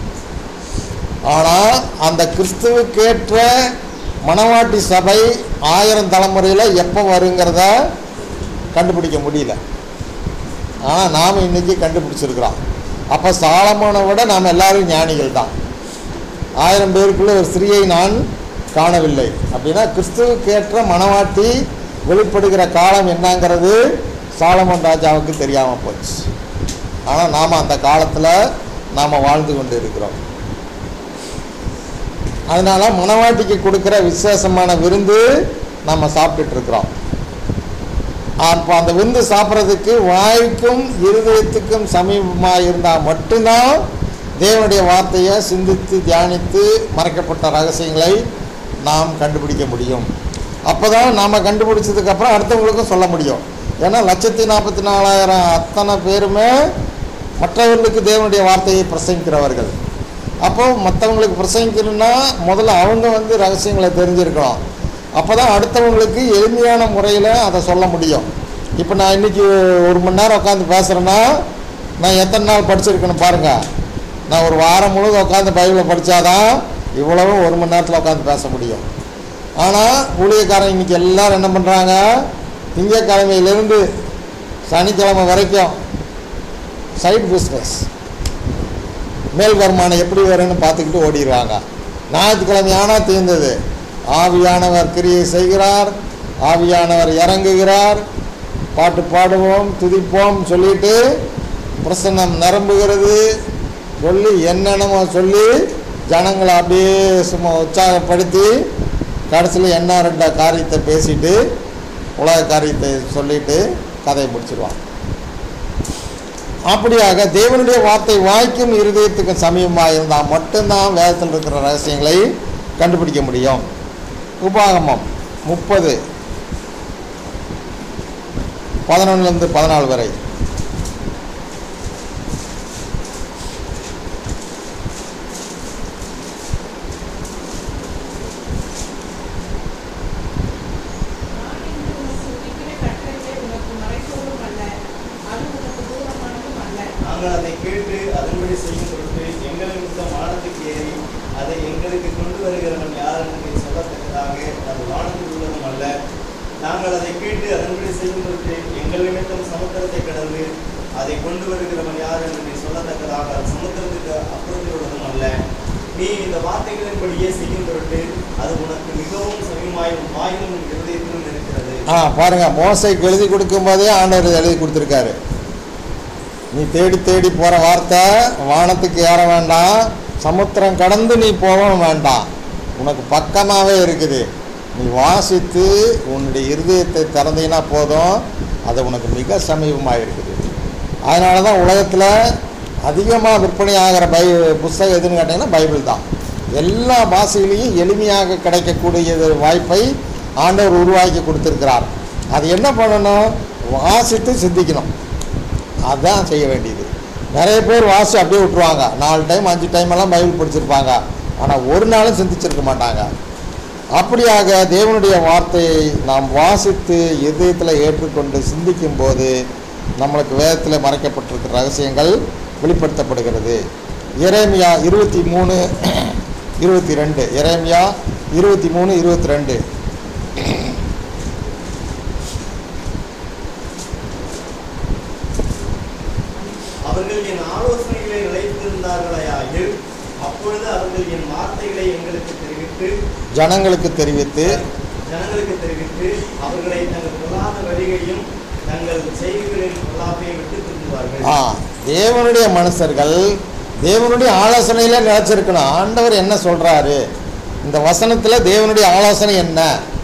ஆனால் அந்த கிறிஸ்துவுக்கேற்ற மணவாட்டி சபை ஆயிரம் தலைமுறையில் எப்போ வருங்கிறத கண்டுபிடிக்க முடியல ஆனால் நாம் இன்னைக்கு கண்டுபிடிச்சிருக்கிறோம் அப்போ சாலமோனை விட நாம் எல்லாரும் ஞானிகள் தான் ஆயிரம் பேருக்குள்ள ஒரு ஸ்திரியை நான் காணவில்லை அப்படின்னா கிறிஸ்துவுக்கேற்ற மணவாட்டி வெளிப்படுகிற காலம் என்னங்கிறது சாலமன் ராஜாவுக்கு தெரியாமல் போச்சு ஆனால் நாம் அந்த காலத்தில் நாம் வாழ்ந்து கொண்டு இருக்கிறோம் அதனால மணவாட்டிக்கு கொடுக்குற விசேஷமான விருந்து நம்ம சாப்பிட்டுட்டு இருக்கிறோம் அப்போ அந்த விருந்து சாப்பிட்றதுக்கு வாய்க்கும் இருதயத்துக்கும் சமீபமாக இருந்தால் மட்டும்தான் தேவனுடைய வார்த்தையை சிந்தித்து தியானித்து மறைக்கப்பட்ட ரகசியங்களை நாம் கண்டுபிடிக்க முடியும் அப்போ தான் நாம் கண்டுபிடிச்சதுக்கப்புறம் அடுத்தவங்களுக்கும் சொல்ல முடியும் ஏன்னா லட்சத்தி நாற்பத்தி நாலாயிரம் அத்தனை பேருமே மற்றவர்களுக்கு தேவனுடைய வார்த்தையை பிரசங்கிக்கிறவர்கள் அப்போ மற்றவங்களுக்கு பிரசங்கிக்கணும்னா முதல்ல அவங்க வந்து ரகசியங்களை தெரிஞ்சிருக்கணும் அப்போ தான் அடுத்தவங்களுக்கு எளிமையான முறையில் அதை சொல்ல முடியும் இப்போ நான் இன்றைக்கி ஒரு மணி நேரம் உட்காந்து பேசுகிறேன்னா நான் எத்தனை நாள் படிச்சிருக்கணும் பாருங்கள் நான் ஒரு வாரம் முழுவதும் உட்காந்து பைபிளை படித்தாதான் இவ்வளவும் ஒரு மணி நேரத்தில் உட்காந்து பேச முடியும் ஆனால் ஊழியக்காரன் இன்றைக்கி எல்லாரும் என்ன பண்ணுறாங்க திங்கக்கிழமையிலேருந்து சனிக்கிழமை வரைக்கும் சைட் பிஸ்னஸ் மேல் வருமானம் எப்படி வரும்னு பார்த்துக்கிட்டு ஓடிடுவாங்க ஞாயிற்றுக்கிழமை ஆனால் தீர்ந்தது ஆவியானவர் கிரியை செய்கிறார் ஆவியானவர் இறங்குகிறார் பாட்டு பாடுவோம் துதிப்போம் சொல்லிட்டு பிரசன்னம் நிரம்புகிறது சொல்லி என்னென்னமோ சொல்லி ஜனங்களை அப்படியே சும்மா உற்சாகப்படுத்தி கடைசியில் என்ன ரெண்ட காரியத்தை பேசிட்டு உலக காரியத்தை சொல்லிட்டு கதையை முடிச்சிடுவான் அப்படியாக தேவனுடைய வார்த்தை வாய்க்கும் இருதயத்துக்கு சமீபமாக இருந்தால் மட்டும்தான் வேதத்தில் இருக்கிற ரகசியங்களை கண்டுபிடிக்க முடியும் உபாகமம் முப்பது பதினொன்றுலேருந்து பதினாலு வரை நான் இன்று உனக்கு சொல்லிக்கிற கட்டளை உனக்கு மறைப்போரும் அல்ல அது உனக்கு தூரமானதும் அல்ல நாங்கள் அதை கேட்டு அதன்படி செய்யும் பொருட்டு எங்கள் நிமித்தம் வானத்துக்கு ஏறி அதை எங்களுக்கு கொண்டு வருகிறவன் யார் என்று நீ சொல்லத்தக்கதாக அது வானத்தில் உள்ளதும் அல்ல நாங்கள் அதை கேட்டு அதன்படி செய்யும் பொருட்டு எங்கள் நிமித்தம் சமுத்திரத்தை கடந்து அதை கொண்டு வருகிறவன் யார் என்று நீ சொல்லத்தக்கதாக அது சமுத்திரத்துக்கு அப்புறத்தில் உள்ளதும் அல்ல நீ இந்த வார்த்தைகளின்படியே செய்யும் பொருட்டு அது உனக்கு மிகவும் சமயமாயும் வாயிலும் உன் இருதயத்திலும் இருக்கிறது ஆ பாருங்க மோசைக்கு எழுதி கொடுக்கும்போதே ஆண்டவர் எழுதி கொடுத்துருக்காரு நீ தேடி தேடி போகிற வார்த்தை வானத்துக்கு ஏற வேண்டாம் சமுத்திரம் கடந்து நீ போகவும் வேண்டாம் உனக்கு பக்கமாகவே இருக்குது நீ வாசித்து உன்னுடைய இருதயத்தை திறந்தீங்கன்னா போதும் அது உனக்கு மிக சமீபமாக இருக்குது அதனால தான் உலகத்தில் அதிகமாக விற்பனை ஆகிற பை புஸ்தகம் எதுன்னு கேட்டிங்கன்னா பைபிள் தான் எல்லா பாஷையிலையும் எளிமையாக கிடைக்கக்கூடிய வாய்ப்பை ஆண்டவர் உருவாக்கி கொடுத்துருக்கிறார் அது என்ன பண்ணணும் வாசித்து சிந்திக்கணும் அதான் செய்ய வேண்டியது நிறைய பேர் வாசி அப்படியே விட்டுருவாங்க நாலு டைம் அஞ்சு டைம் எல்லாம் பைபிள் படிச்சிருப்பாங்க ஆனால் ஒரு நாளும் சிந்திச்சிருக்க மாட்டாங்க அப்படியாக தேவனுடைய வார்த்தையை நாம் வாசித்து இதயத்தில் ஏற்றுக்கொண்டு சிந்திக்கும் போது நம்மளுக்கு வேதத்தில் மறைக்கப்பட்டிருக்கிற ரகசியங்கள் வெளிப்படுத்தப்படுகிறது எரேமியா இருபத்தி மூணு இருபத்தி ரெண்டு எரேமியா இருபத்தி மூணு இருபத்தி ரெண்டு அவர்கள் என் ஆலோசனைகளை நிலைத்திருந்தார்களாயில் அப்பொழுது அவர்கள் என் வார்த்தைகளை எங்களுக்கு தெரிவித்து ஜனங்களுக்கு தெரிவித்து ஜனங்களுக்கு தெரிவித்து அவர்களை தங்கள் பொல்லாத வழிகளையும் தங்கள் செய்திகளின் பொல்லாப்பையும் விட்டு திரும்புவார்கள் ஆ தேவனுடைய மனுஷர்கள் தேவனுடைய ஆலோசனையில் நிலச்சிருக்கணும் ஆண்டவர் என்ன சொல்கிறாரு இந்த வசனத்தில் தேவனுடைய ஆலோசனை என்ன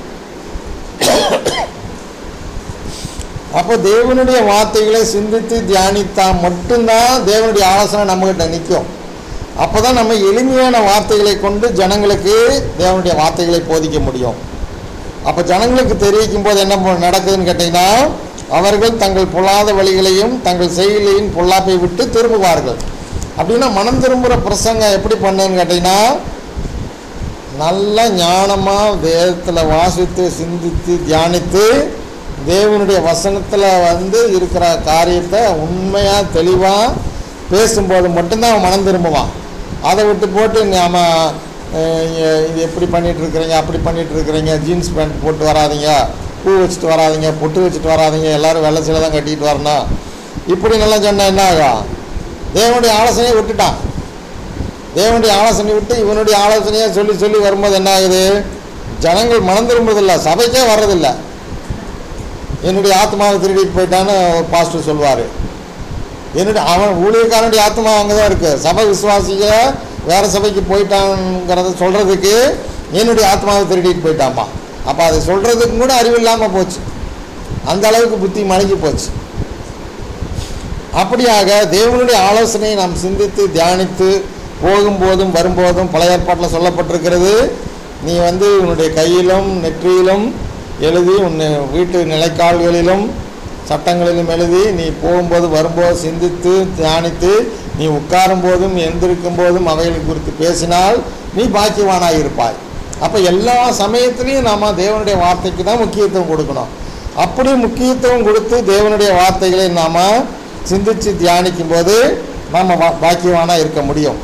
அப்போ தேவனுடைய வார்த்தைகளை சிந்தித்து தியானித்தா மட்டும்தான் தேவனுடைய ஆலோசனை நம்மகிட்ட நிற்கும் அப்போ தான் நம்ம எளிமையான வார்த்தைகளை கொண்டு ஜனங்களுக்கு தேவனுடைய வார்த்தைகளை போதிக்க முடியும் அப்போ ஜனங்களுக்கு தெரிவிக்கும் போது என்ன ப- நடக்குதுன்னு கேட்டிங்கன்னா அவர்கள் தங்கள் பொல்லாத வழிகளையும் தங்கள் செயலையும் பொல்லாப்பை விட்டு திரும்புவார்கள் அப்படின்னா மனம் திரும்புகிற பிரசங்கம் எப்படி பண்ணுன்னு கேட்டிங்கன்னா நல்ல ஞானமாக வேதத்தில் வாசித்து சிந்தித்து தியானித்து தேவனுடைய வசனத்தில் வந்து இருக்கிற காரியத்தை உண்மையாக தெளிவாக பேசும்போது மட்டும்தான் அவன் மனம் திரும்புவான் அதை விட்டு போட்டு நாம அஹ், இது எப்படி பண்ணிட்டு இருக்கிறீங்க அப்படி பண்ணிட்டு இருக்கிறீங்க ஜீன்ஸ் பேண்ட் போட்டு வராதீங்க பூ வச்சுட்டு வராதீங்க பொட்டு வச்சுட்டு வராதீங்க எல்லாரும் வெள்ளை சீலை தான் கட்டிட்டு வரணும் இப்படி நல்லா சொன்னால் என்ன ஆகும் தேவனுடைய ஆலோசனையை விட்டுட்டான் தேவனுடைய ஆலோசனை விட்டு இவனுடைய ஆலோசனையை சொல்லி சொல்லி வரும்போது என்ன ஆகுது ஜனங்கள் மனம் திரும்புறதில்ல சபைக்கே வர்றதில்ல என்னுடைய ஆத்மாவை திருடிட்டு போயிட்டான்னு ஒரு பாஸ்டர் சொல்வார் என்னுடைய அவன் ஊழியக்காரனுடைய ஆத்மா அங்கே தான் இருக்குது சபை விசுவாசிக வேறு சபைக்கு போயிட்டாங்கிறத சொல்கிறதுக்கு என்னுடைய ஆத்மாவை திருடிட்டு போயிட்டாமா அப்போ அதை சொல்கிறதுக்கு கூட அறிவு இல்லாமல் போச்சு அந்த அளவுக்கு புத்தி மடங்கி போச்சு அப்படியாக தேவனுடைய ஆலோசனையை நாம் சிந்தித்து தியானித்து போகும்போதும் வரும்போதும் பழைய ஏற்பாட்டில் சொல்லப்பட்டிருக்கிறது நீ வந்து உன்னுடைய கையிலும் நெற்றியிலும் எழுதி உன் வீட்டு நிலைக்கால்களிலும் சட்டங்களிலும் எழுதி நீ போகும்போது வரும்போது சிந்தித்து தியானித்து நீ உட்காரும் போதும் எந்திருக்கும் போதும் அவைகளை குறித்து பேசினால் நீ பாக்கியவானாக இருப்பாய் அப்போ எல்லா சமயத்திலையும் நாம் தேவனுடைய வார்த்தைக்கு தான் முக்கியத்துவம் கொடுக்கணும் அப்படி முக்கியத்துவம் கொடுத்து தேவனுடைய வார்த்தைகளை நாம் சிந்தித்து தியானிக்கும் போது நாம் பாக்கியவானாக இருக்க முடியும்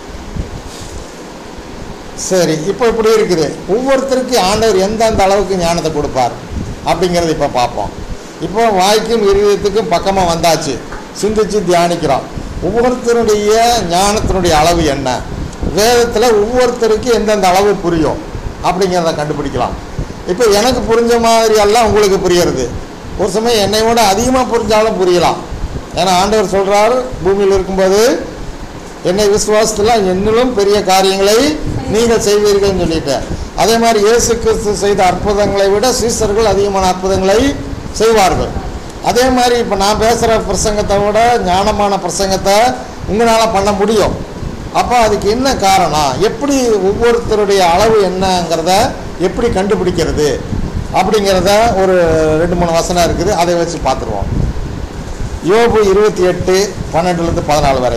சரி இப்போ இப்படி இருக்குது ஒவ்வொருத்தருக்கு ஆண்டவர் எந்தெந்த அளவுக்கு ஞானத்தை கொடுப்பார் அப்படிங்கிறத இப்போ பார்ப்போம் இப்போ வாய்க்கும் இருதயத்துக்கும் பக்கமாக வந்தாச்சு சிந்திச்சு தியானிக்கிறோம் ஒவ்வொருத்தருடைய ஞானத்தினுடைய அளவு என்ன வேதத்தில் ஒவ்வொருத்தருக்கு எந்தெந்த அளவு புரியும் அப்படிங்கிறத கண்டுபிடிக்கலாம் இப்போ எனக்கு புரிஞ்ச மாதிரி எல்லாம் உங்களுக்கு புரியறது ஒரு சமயம் என்னை விட அதிகமாக புரிஞ்சாலும் புரியலாம் ஏன்னா ஆண்டவர் சொல்கிறார் பூமியில் இருக்கும்போது என்னை விசுவாசத்தில் என்னிலும் பெரிய காரியங்களை நீங்கள் செய்வீர்கள்னு சொல்லிட்டு அதே மாதிரி இயேசு கிறிஸ்து செய்த அற்புதங்களை விட சீசர்கள் அதிகமான அற்புதங்களை செய்வார்கள் அதே மாதிரி இப்போ நான் பேசுகிற பிரசங்கத்தை விட ஞானமான பிரசங்கத்தை உங்களால் பண்ண முடியும் அப்போ அதுக்கு என்ன காரணம் எப்படி ஒவ்வொருத்தருடைய அளவு என்னங்கிறத எப்படி கண்டுபிடிக்கிறது அப்படிங்கிறத ஒரு ரெண்டு மூணு வசனம் இருக்குது அதை வச்சு பார்த்துருவோம் யோபு இருபத்தி எட்டு பன்னெண்டுலேருந்து பதினாலு வரை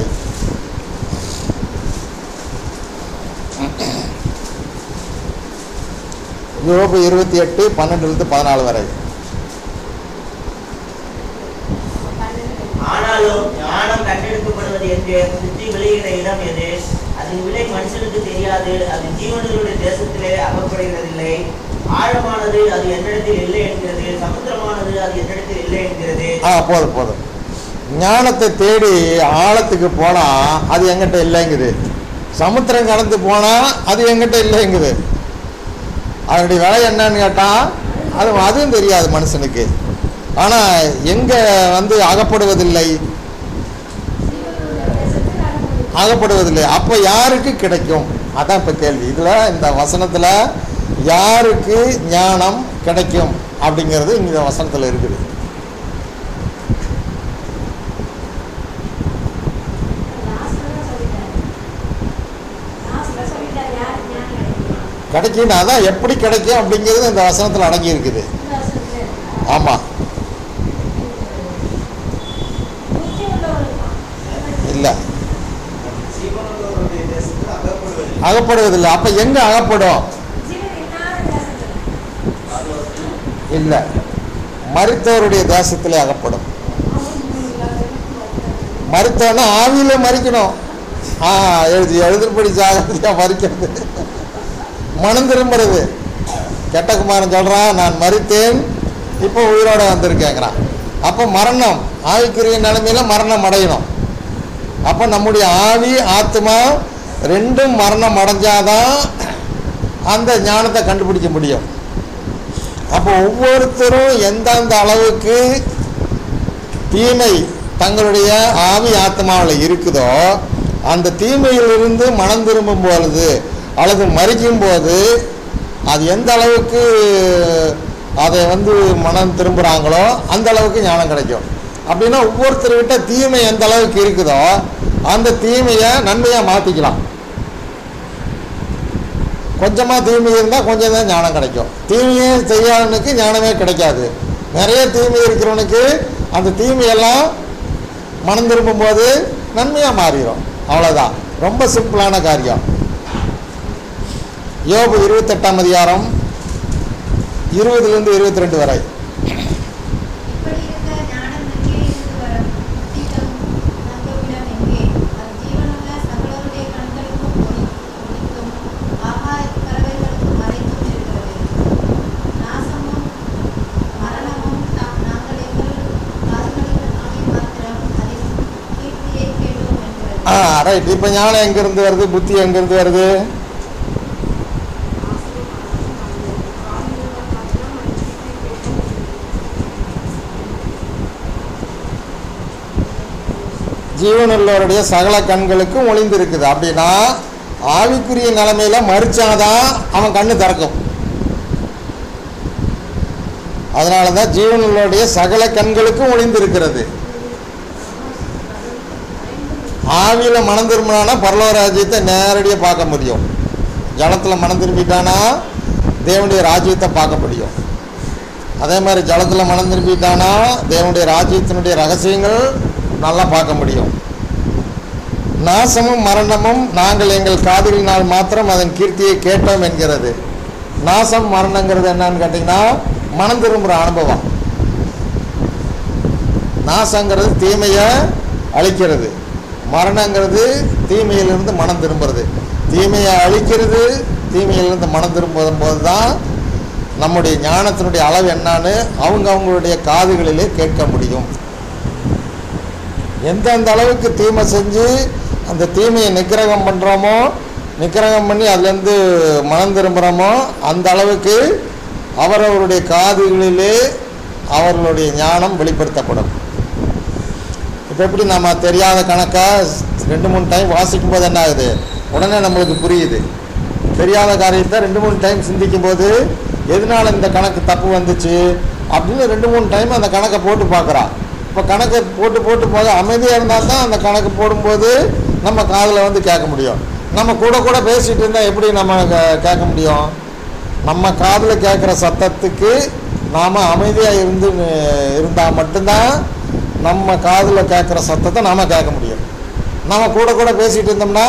யோபு இருபத்தி எட்டு பன்னெண்டுலேருந்து பதினாலு வரை ஆனாலும் ஞானம் கண்டெடுக்கப்படுவது என்று புத்தி விளைகிற இடம் எது அதன் விலை மனுஷனுக்கு தெரியாது அது ஜீவனுடைய தேசத்திலே அகப்படுகிறதில்லை ஆழமானது அது என்னிடத்தில் இல்லை என்கிறது சமுத்திரமானது அது என்னிடத்தில் இல்லை என்கிறது ஆ போதும் போதும் ஞானத்தை தேடி ஆழத்துக்கு போனால் அது எங்கிட்ட இல்லைங்குது சமுத்திரம் கடந்து போனால் அது எங்கிட்ட இல்லைங்குது அதனுடைய விலை என்னன்னு கேட்டால் அது அதுவும் தெரியாது மனுஷனுக்கு ஆனால் எங்கே வந்து அகப்படுவதில்லை ஜீவனுடைய தேசத்தில் அகப்படுகிறது. அகப்படுவதில்லை அப்போ யாருக்கு கிடைக்கும் அதான் இப்போ கேள்வி இதில் இந்த வசனத்தில் யாருக்கு ஞானம் கிடைக்கும் அப்படிங்கிறது இந்த வசனத்தில் இருக்குது லாஸ்ட்ல தான் சொல்லிட்டாரு. லாஸ்ட்ல சொல்லிட்டாரு யாருக்கு ஞானம் கிடைக்கும். கிடைக்கும் அதான் எப்படி கிடைக்கும் அப்படிங்கிறது இந்த வசனத்தில் அடங்கி இருக்குது இந்த வருஷத்துல இருக்கா? ஆமாம் புத்தி உள்ளவருக்கும். இல்லை ஜீவனுள்ளவருடைய தேசத்தில் அகப்படுவதில்லை அகப்படுவதில்லை அப்போ எங்கே அகப்படும் ஜீவன் இல்லாத தேசத்துல. இல்லை மருத்துவருடைய தேசத்திலே அகப்படும் மருத்துவம்னா ஆவியில் மறிக்கணும் ஆ எழுதி எழுதுபடி ஜாகிரதையாக மறிக்கிறது மனம் திரும்புறது கெட்டகுமாரன் சொல்கிறான் நான் மறித்தேன் இப்போ உயிரோட வந்திருக்கேங்கிறான் அப்போ மரணம் ஆவிக்குரிய நிலைமையில மரணம் அடையணும் அப்போ நம்முடைய ஆவி ஆத்மா ரெண்டும் மரணம் அடைஞ்சாதான் அந்த ஞானத்தை கண்டுபிடிக்க முடியும் அப்போ ஒவ்வொருத்தரும் எந்தெந்த அளவுக்கு தீமை தங்களுடைய ஆவி ஆத்மாவில் இருக்குதோ அந்த தீமையிலிருந்து மனம் திரும்பும் பொழுது அல்லது மறிக்கும் போது அது எந்த அளவுக்கு அதை வந்து மனம் திரும்புகிறாங்களோ அந்த அளவுக்கு ஞானம் கிடைக்கும் அப்படின்னா ஒவ்வொருத்தர்கிட்ட தீமை எந்த அளவுக்கு இருக்குதோ அந்த தீமையை நன்மையாக மாற்றிக்கலாம் கொஞ்சமாக தீமை இருந்தால் கொஞ்சம் தான் ஞானம் கிடைக்கும் தீமையே செய்யாதவனுக்கு ஞானமே கிடைக்காது நிறைய தீமை இருக்கிறவனுக்கு அந்த தீமையெல்லாம் மனம் திரும்பும்போது நன்மையாக மாறிடும் அவ்வளோதான் ரொம்ப சிம்பிளான காரியம் யோபு இருபத்தெட்டாம் அதிகாரம் இருபதுலேருந்து இருபத்தி ரெண்டு வரை இப்படி இருக்க ஞானம் எங்கே இருந்து வரும் புத்திக்கும் நம்பவிடம் எங்கே அது ஜீவனுள்ள சகலருடைய கண்களுக்கும் ஒளி- ஒளிக்கும் ஆகாயத்து பறவைகளுக்கும் மறைத்தும் இருக்கிறது நாசமும் மரணமும் தா- நாங்கள் எங்கள் காதுகளினாலே மாத்திரம் அதில் கீர்த்தியை கேட்டோம் என்கிறது ஆ ரைட் இப்போ ஞானம் எங்கேருந்து வருது புத்தி எங்கேருந்து வருது ஜீவனுள்ளவருடைய சகல கண்களுக்கும் ஒளிந்திருக்குது அப்படின்னா ஆவிக்குரிய நிலைமையில மறிச்சாதான் அவன் கண்ணு திறக்கும் அதனால தான் ஜீவனுள்ளவருடைய சகல கண்களுக்கும் ஒளிந்திருக்கிறது ஆவியில மனம் திரும்பினானா பரலோக ராஜ்யத்தை நேரடியாக பார்க்க முடியும் ஜலத்தில் மனம் திரும்பிட்டானா தேவனுடைய ராஜ்யத்தை பார்க்க முடியும் அதே மாதிரி ஜலத்தில் மனம் திரும்பிட்டானா தேவனுடைய ராஜ்யத்தினுடைய ரகசியங்கள் நல்லா பார்க்க முடியும் நாசமும் மரணமும் நாங்கள் எங்கள் காதுகளினால் மாத்திரம் அதன் கீர்த்தியை கேட்டோம் என்கிறது நாசம் மரணங்கிறது என்னன்னு கேட்டிங்கன்னா மனம் திரும்புகிற அனுபவம் நாசங்கிறது தீமையை அழிக்கிறது மரணங்கிறது தீமையிலிருந்து மனம் திரும்புறது தீமையை அழிக்கிறது தீமையிலிருந்து மனம் திரும்பும் போது தான் நம்முடைய ஞானத்தினுடைய அளவு என்னன்னு அவங்க அவங்களுடைய காதுகளிலே கேட்க முடியும் எந்தெந்த அளவுக்கு தீமை செஞ்சு அந்த தீமையை நிக்கிரகம் பண்ணுறோமோ நிக்கிரகம் பண்ணி அதுலேருந்து மனம் திரும்புகிறோமோ அந்த அளவுக்கு அவரவருடைய காதுகளிலே அவர்களுடைய ஞானம் வெளிப்படுத்தப்படும் இப்போ எப்படி நம்ம தெரியாத கணக்கை ரெண்டு மூணு டைம் வாசிக்கும் போது என்ன ஆகுது உடனே நம்மளுக்கு புரியுது தெரியாத காரியத்தை ரெண்டு மூணு டைம் சிந்திக்கும் போது எதனால இந்த கணக்கு தப்பு வந்துச்சு அப்படின்னு ரெண்டு மூணு டைம் அந்த கணக்கை போட்டு பார்க்குறா இப்போ கணக்கை போட்டு போட்டு போக அமைதியாக இருந்தால் தான் அந்த கணக்கு போடும்போது நம்ம காதில் வந்து கேட்க முடியும் நம்ம கூட கூட பேசிகிட்டு இருந்தால் எப்படி நம்ம கே- கேட்க முடியும் நம்ம காதில் கேட்குற சத்தத்துக்கு நாம் அமைதியாக இருந்து இருந்தால் மட்டும்தான் நம்ம காதில் கேட்குற சத்தத்தை நாம் கேட்க முடியும் நம்ம கூட கூட பேசிகிட்டு இருந்தோம்னா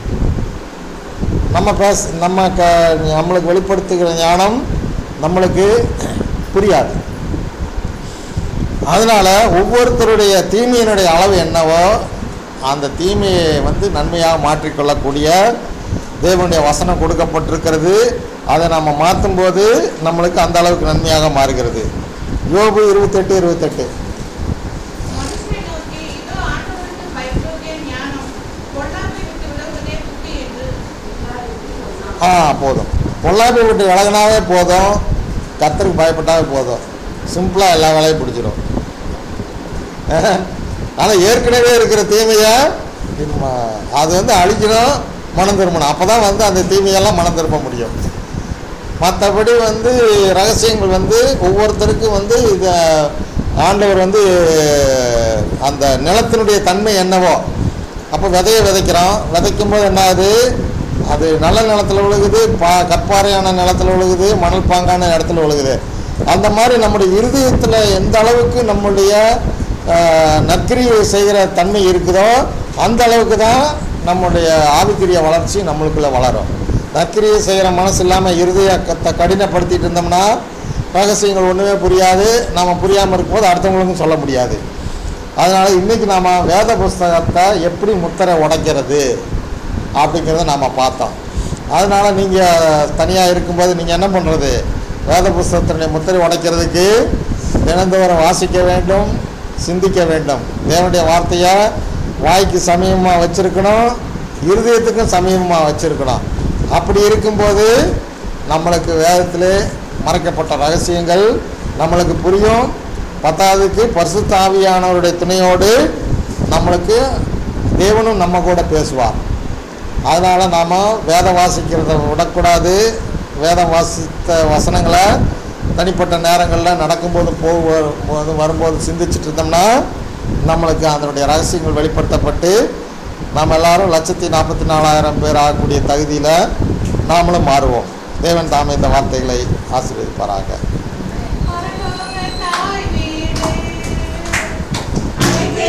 நம்ம பேச நம்ம க நம்மளுக்கு வெளிப்படுத்துகிற ஞானம் நம்மளுக்கு புரியாது அதனால் ஒவ்வொருத்தருடைய தீமையினுடைய அளவு என்னவோ அந்த தீமையை வந்து நன்மையாக மாற்றிக்கொள்ளக்கூடிய தேவனுடைய வசனம் கொடுக்கப்பட்டிருக்கிறது அதை நம்ம மாற்றும்போது நம்மளுக்கு அந்த அளவுக்கு நன்மையாக மாறுகிறது யோபு இருபத்தெட்டு இருபத்தெட்டு மனுஷனை நோக்கி இதோ ஆண்டவருக்கு பயப்படுவதே ஞானம் பொல்லாப்பை விட்டு விலகுவதே புத்தி என்று ஆ போதும் பொல்லாப்பை விட்டு விலகினாவே போதும் கத்தருக்கு பயப்பட்டாவே போதும் சிம்பிளாக எல்லா வேலையும் பிடிச்சிடும் ஆனால் ஏற்கனவே இருக்கிற தீமையை நம்ம அது வந்து அழிக்கணும் மனம் திரும்பணும் அப்போ தான் வந்து அந்த தீமையெல்லாம் மனம் திரும்ப முடியும் மற்றபடி வந்து ரகசியங்கள் வந்து ஒவ்வொருத்தருக்கும் வந்து இதை ஆண்டவர் வந்து அந்த நிலத்தினுடைய தன்மை என்னவோ அப்போ விதையை விதைக்கிறோம் விதைக்கும் போது என்ன ஆகுது அது நல்ல நிலத்தில் விழுகுது பா கற்பாறையான நிலத்தில் விழுகுது மணல் பாங்கான இடத்துல விழுகுது அந்த மாதிரி நம்முடைய இருதயத்தில் எந்த அளவுக்கு நம்முடைய ஆஹ், நற்கிரியை செய்கிற தன்மை இருக்குதோ அந்த அளவுக்கு தான் நம்முடைய ஆவிக்குரிய வளர்ச்சி நம்மளுக்குள்ள வளரும் நற்கிரியை செய்கிற மனசு இல்லாமல் இருதயத்தை கடினப்படுத்திட்டு இருந்தோம்னா ரகசியங்கள் ஒன்றுமே புரியாது நம்ம புரியாமல் இருக்கும்போது அடுத்தவங்களுக்கும் சொல்ல முடியாது அதனால் இன்றைக்கி நாம் வேத புஸ்தகத்தை எப்படி முத்திரை உடைக்கிறது அப்படிங்கிறத நாம் பார்த்தோம் அதனால் நீங்கள் தனியாக இருக்கும்போது நீங்கள் என்ன பண்ணுறது வேத புஸ்தகத்தினுடைய முத்திரை உடைக்கிறதுக்கு தினந்தோறும் வாசிக்க வேண்டும் சிந்திக்க வேண்டும் தேவனுடைய வார்த்தையை வாய்க்கு சமயமாக வச்சுருக்கணும் இருதயத்துக்கும் சமயமாக வச்சுருக்கணும் அப்படி இருக்கும்போது நம்மளுக்கு வேதத்திலே மறைக்கப்பட்ட ரகசியங்கள் நம்மளுக்கு புரியும் பத்தாவதுக்கு பரிசுத்த ஆவியானவருடைய துணையோடு நம்மளுக்கு தேவனும் நம்ம கூட பேசுவார் அதனால் நாம் வேதம் வாசிக்கிறத விடக்கூடாது வேதம் வாசித்த வசனங்களை தனிப்பட்ட நேரங்களில் நடக்கும்போது போகும்போது வரும்போது சிந்திச்சுட்டு இருந்தோம்னா நம்மளுக்கு அதனுடைய ரகசியங்கள் வெளிப்படுத்தப்பட்டு நாம் எல்லாரும் லட்சத்தி நாற்பத்தி நாலாயிரம் பேர் ஆகக்கூடிய தகுதியில் நாமளும் மாறுவோம் தேவன் தாமே இந்த வார்த்தைகளை ஆசீர்வதிப்பாராக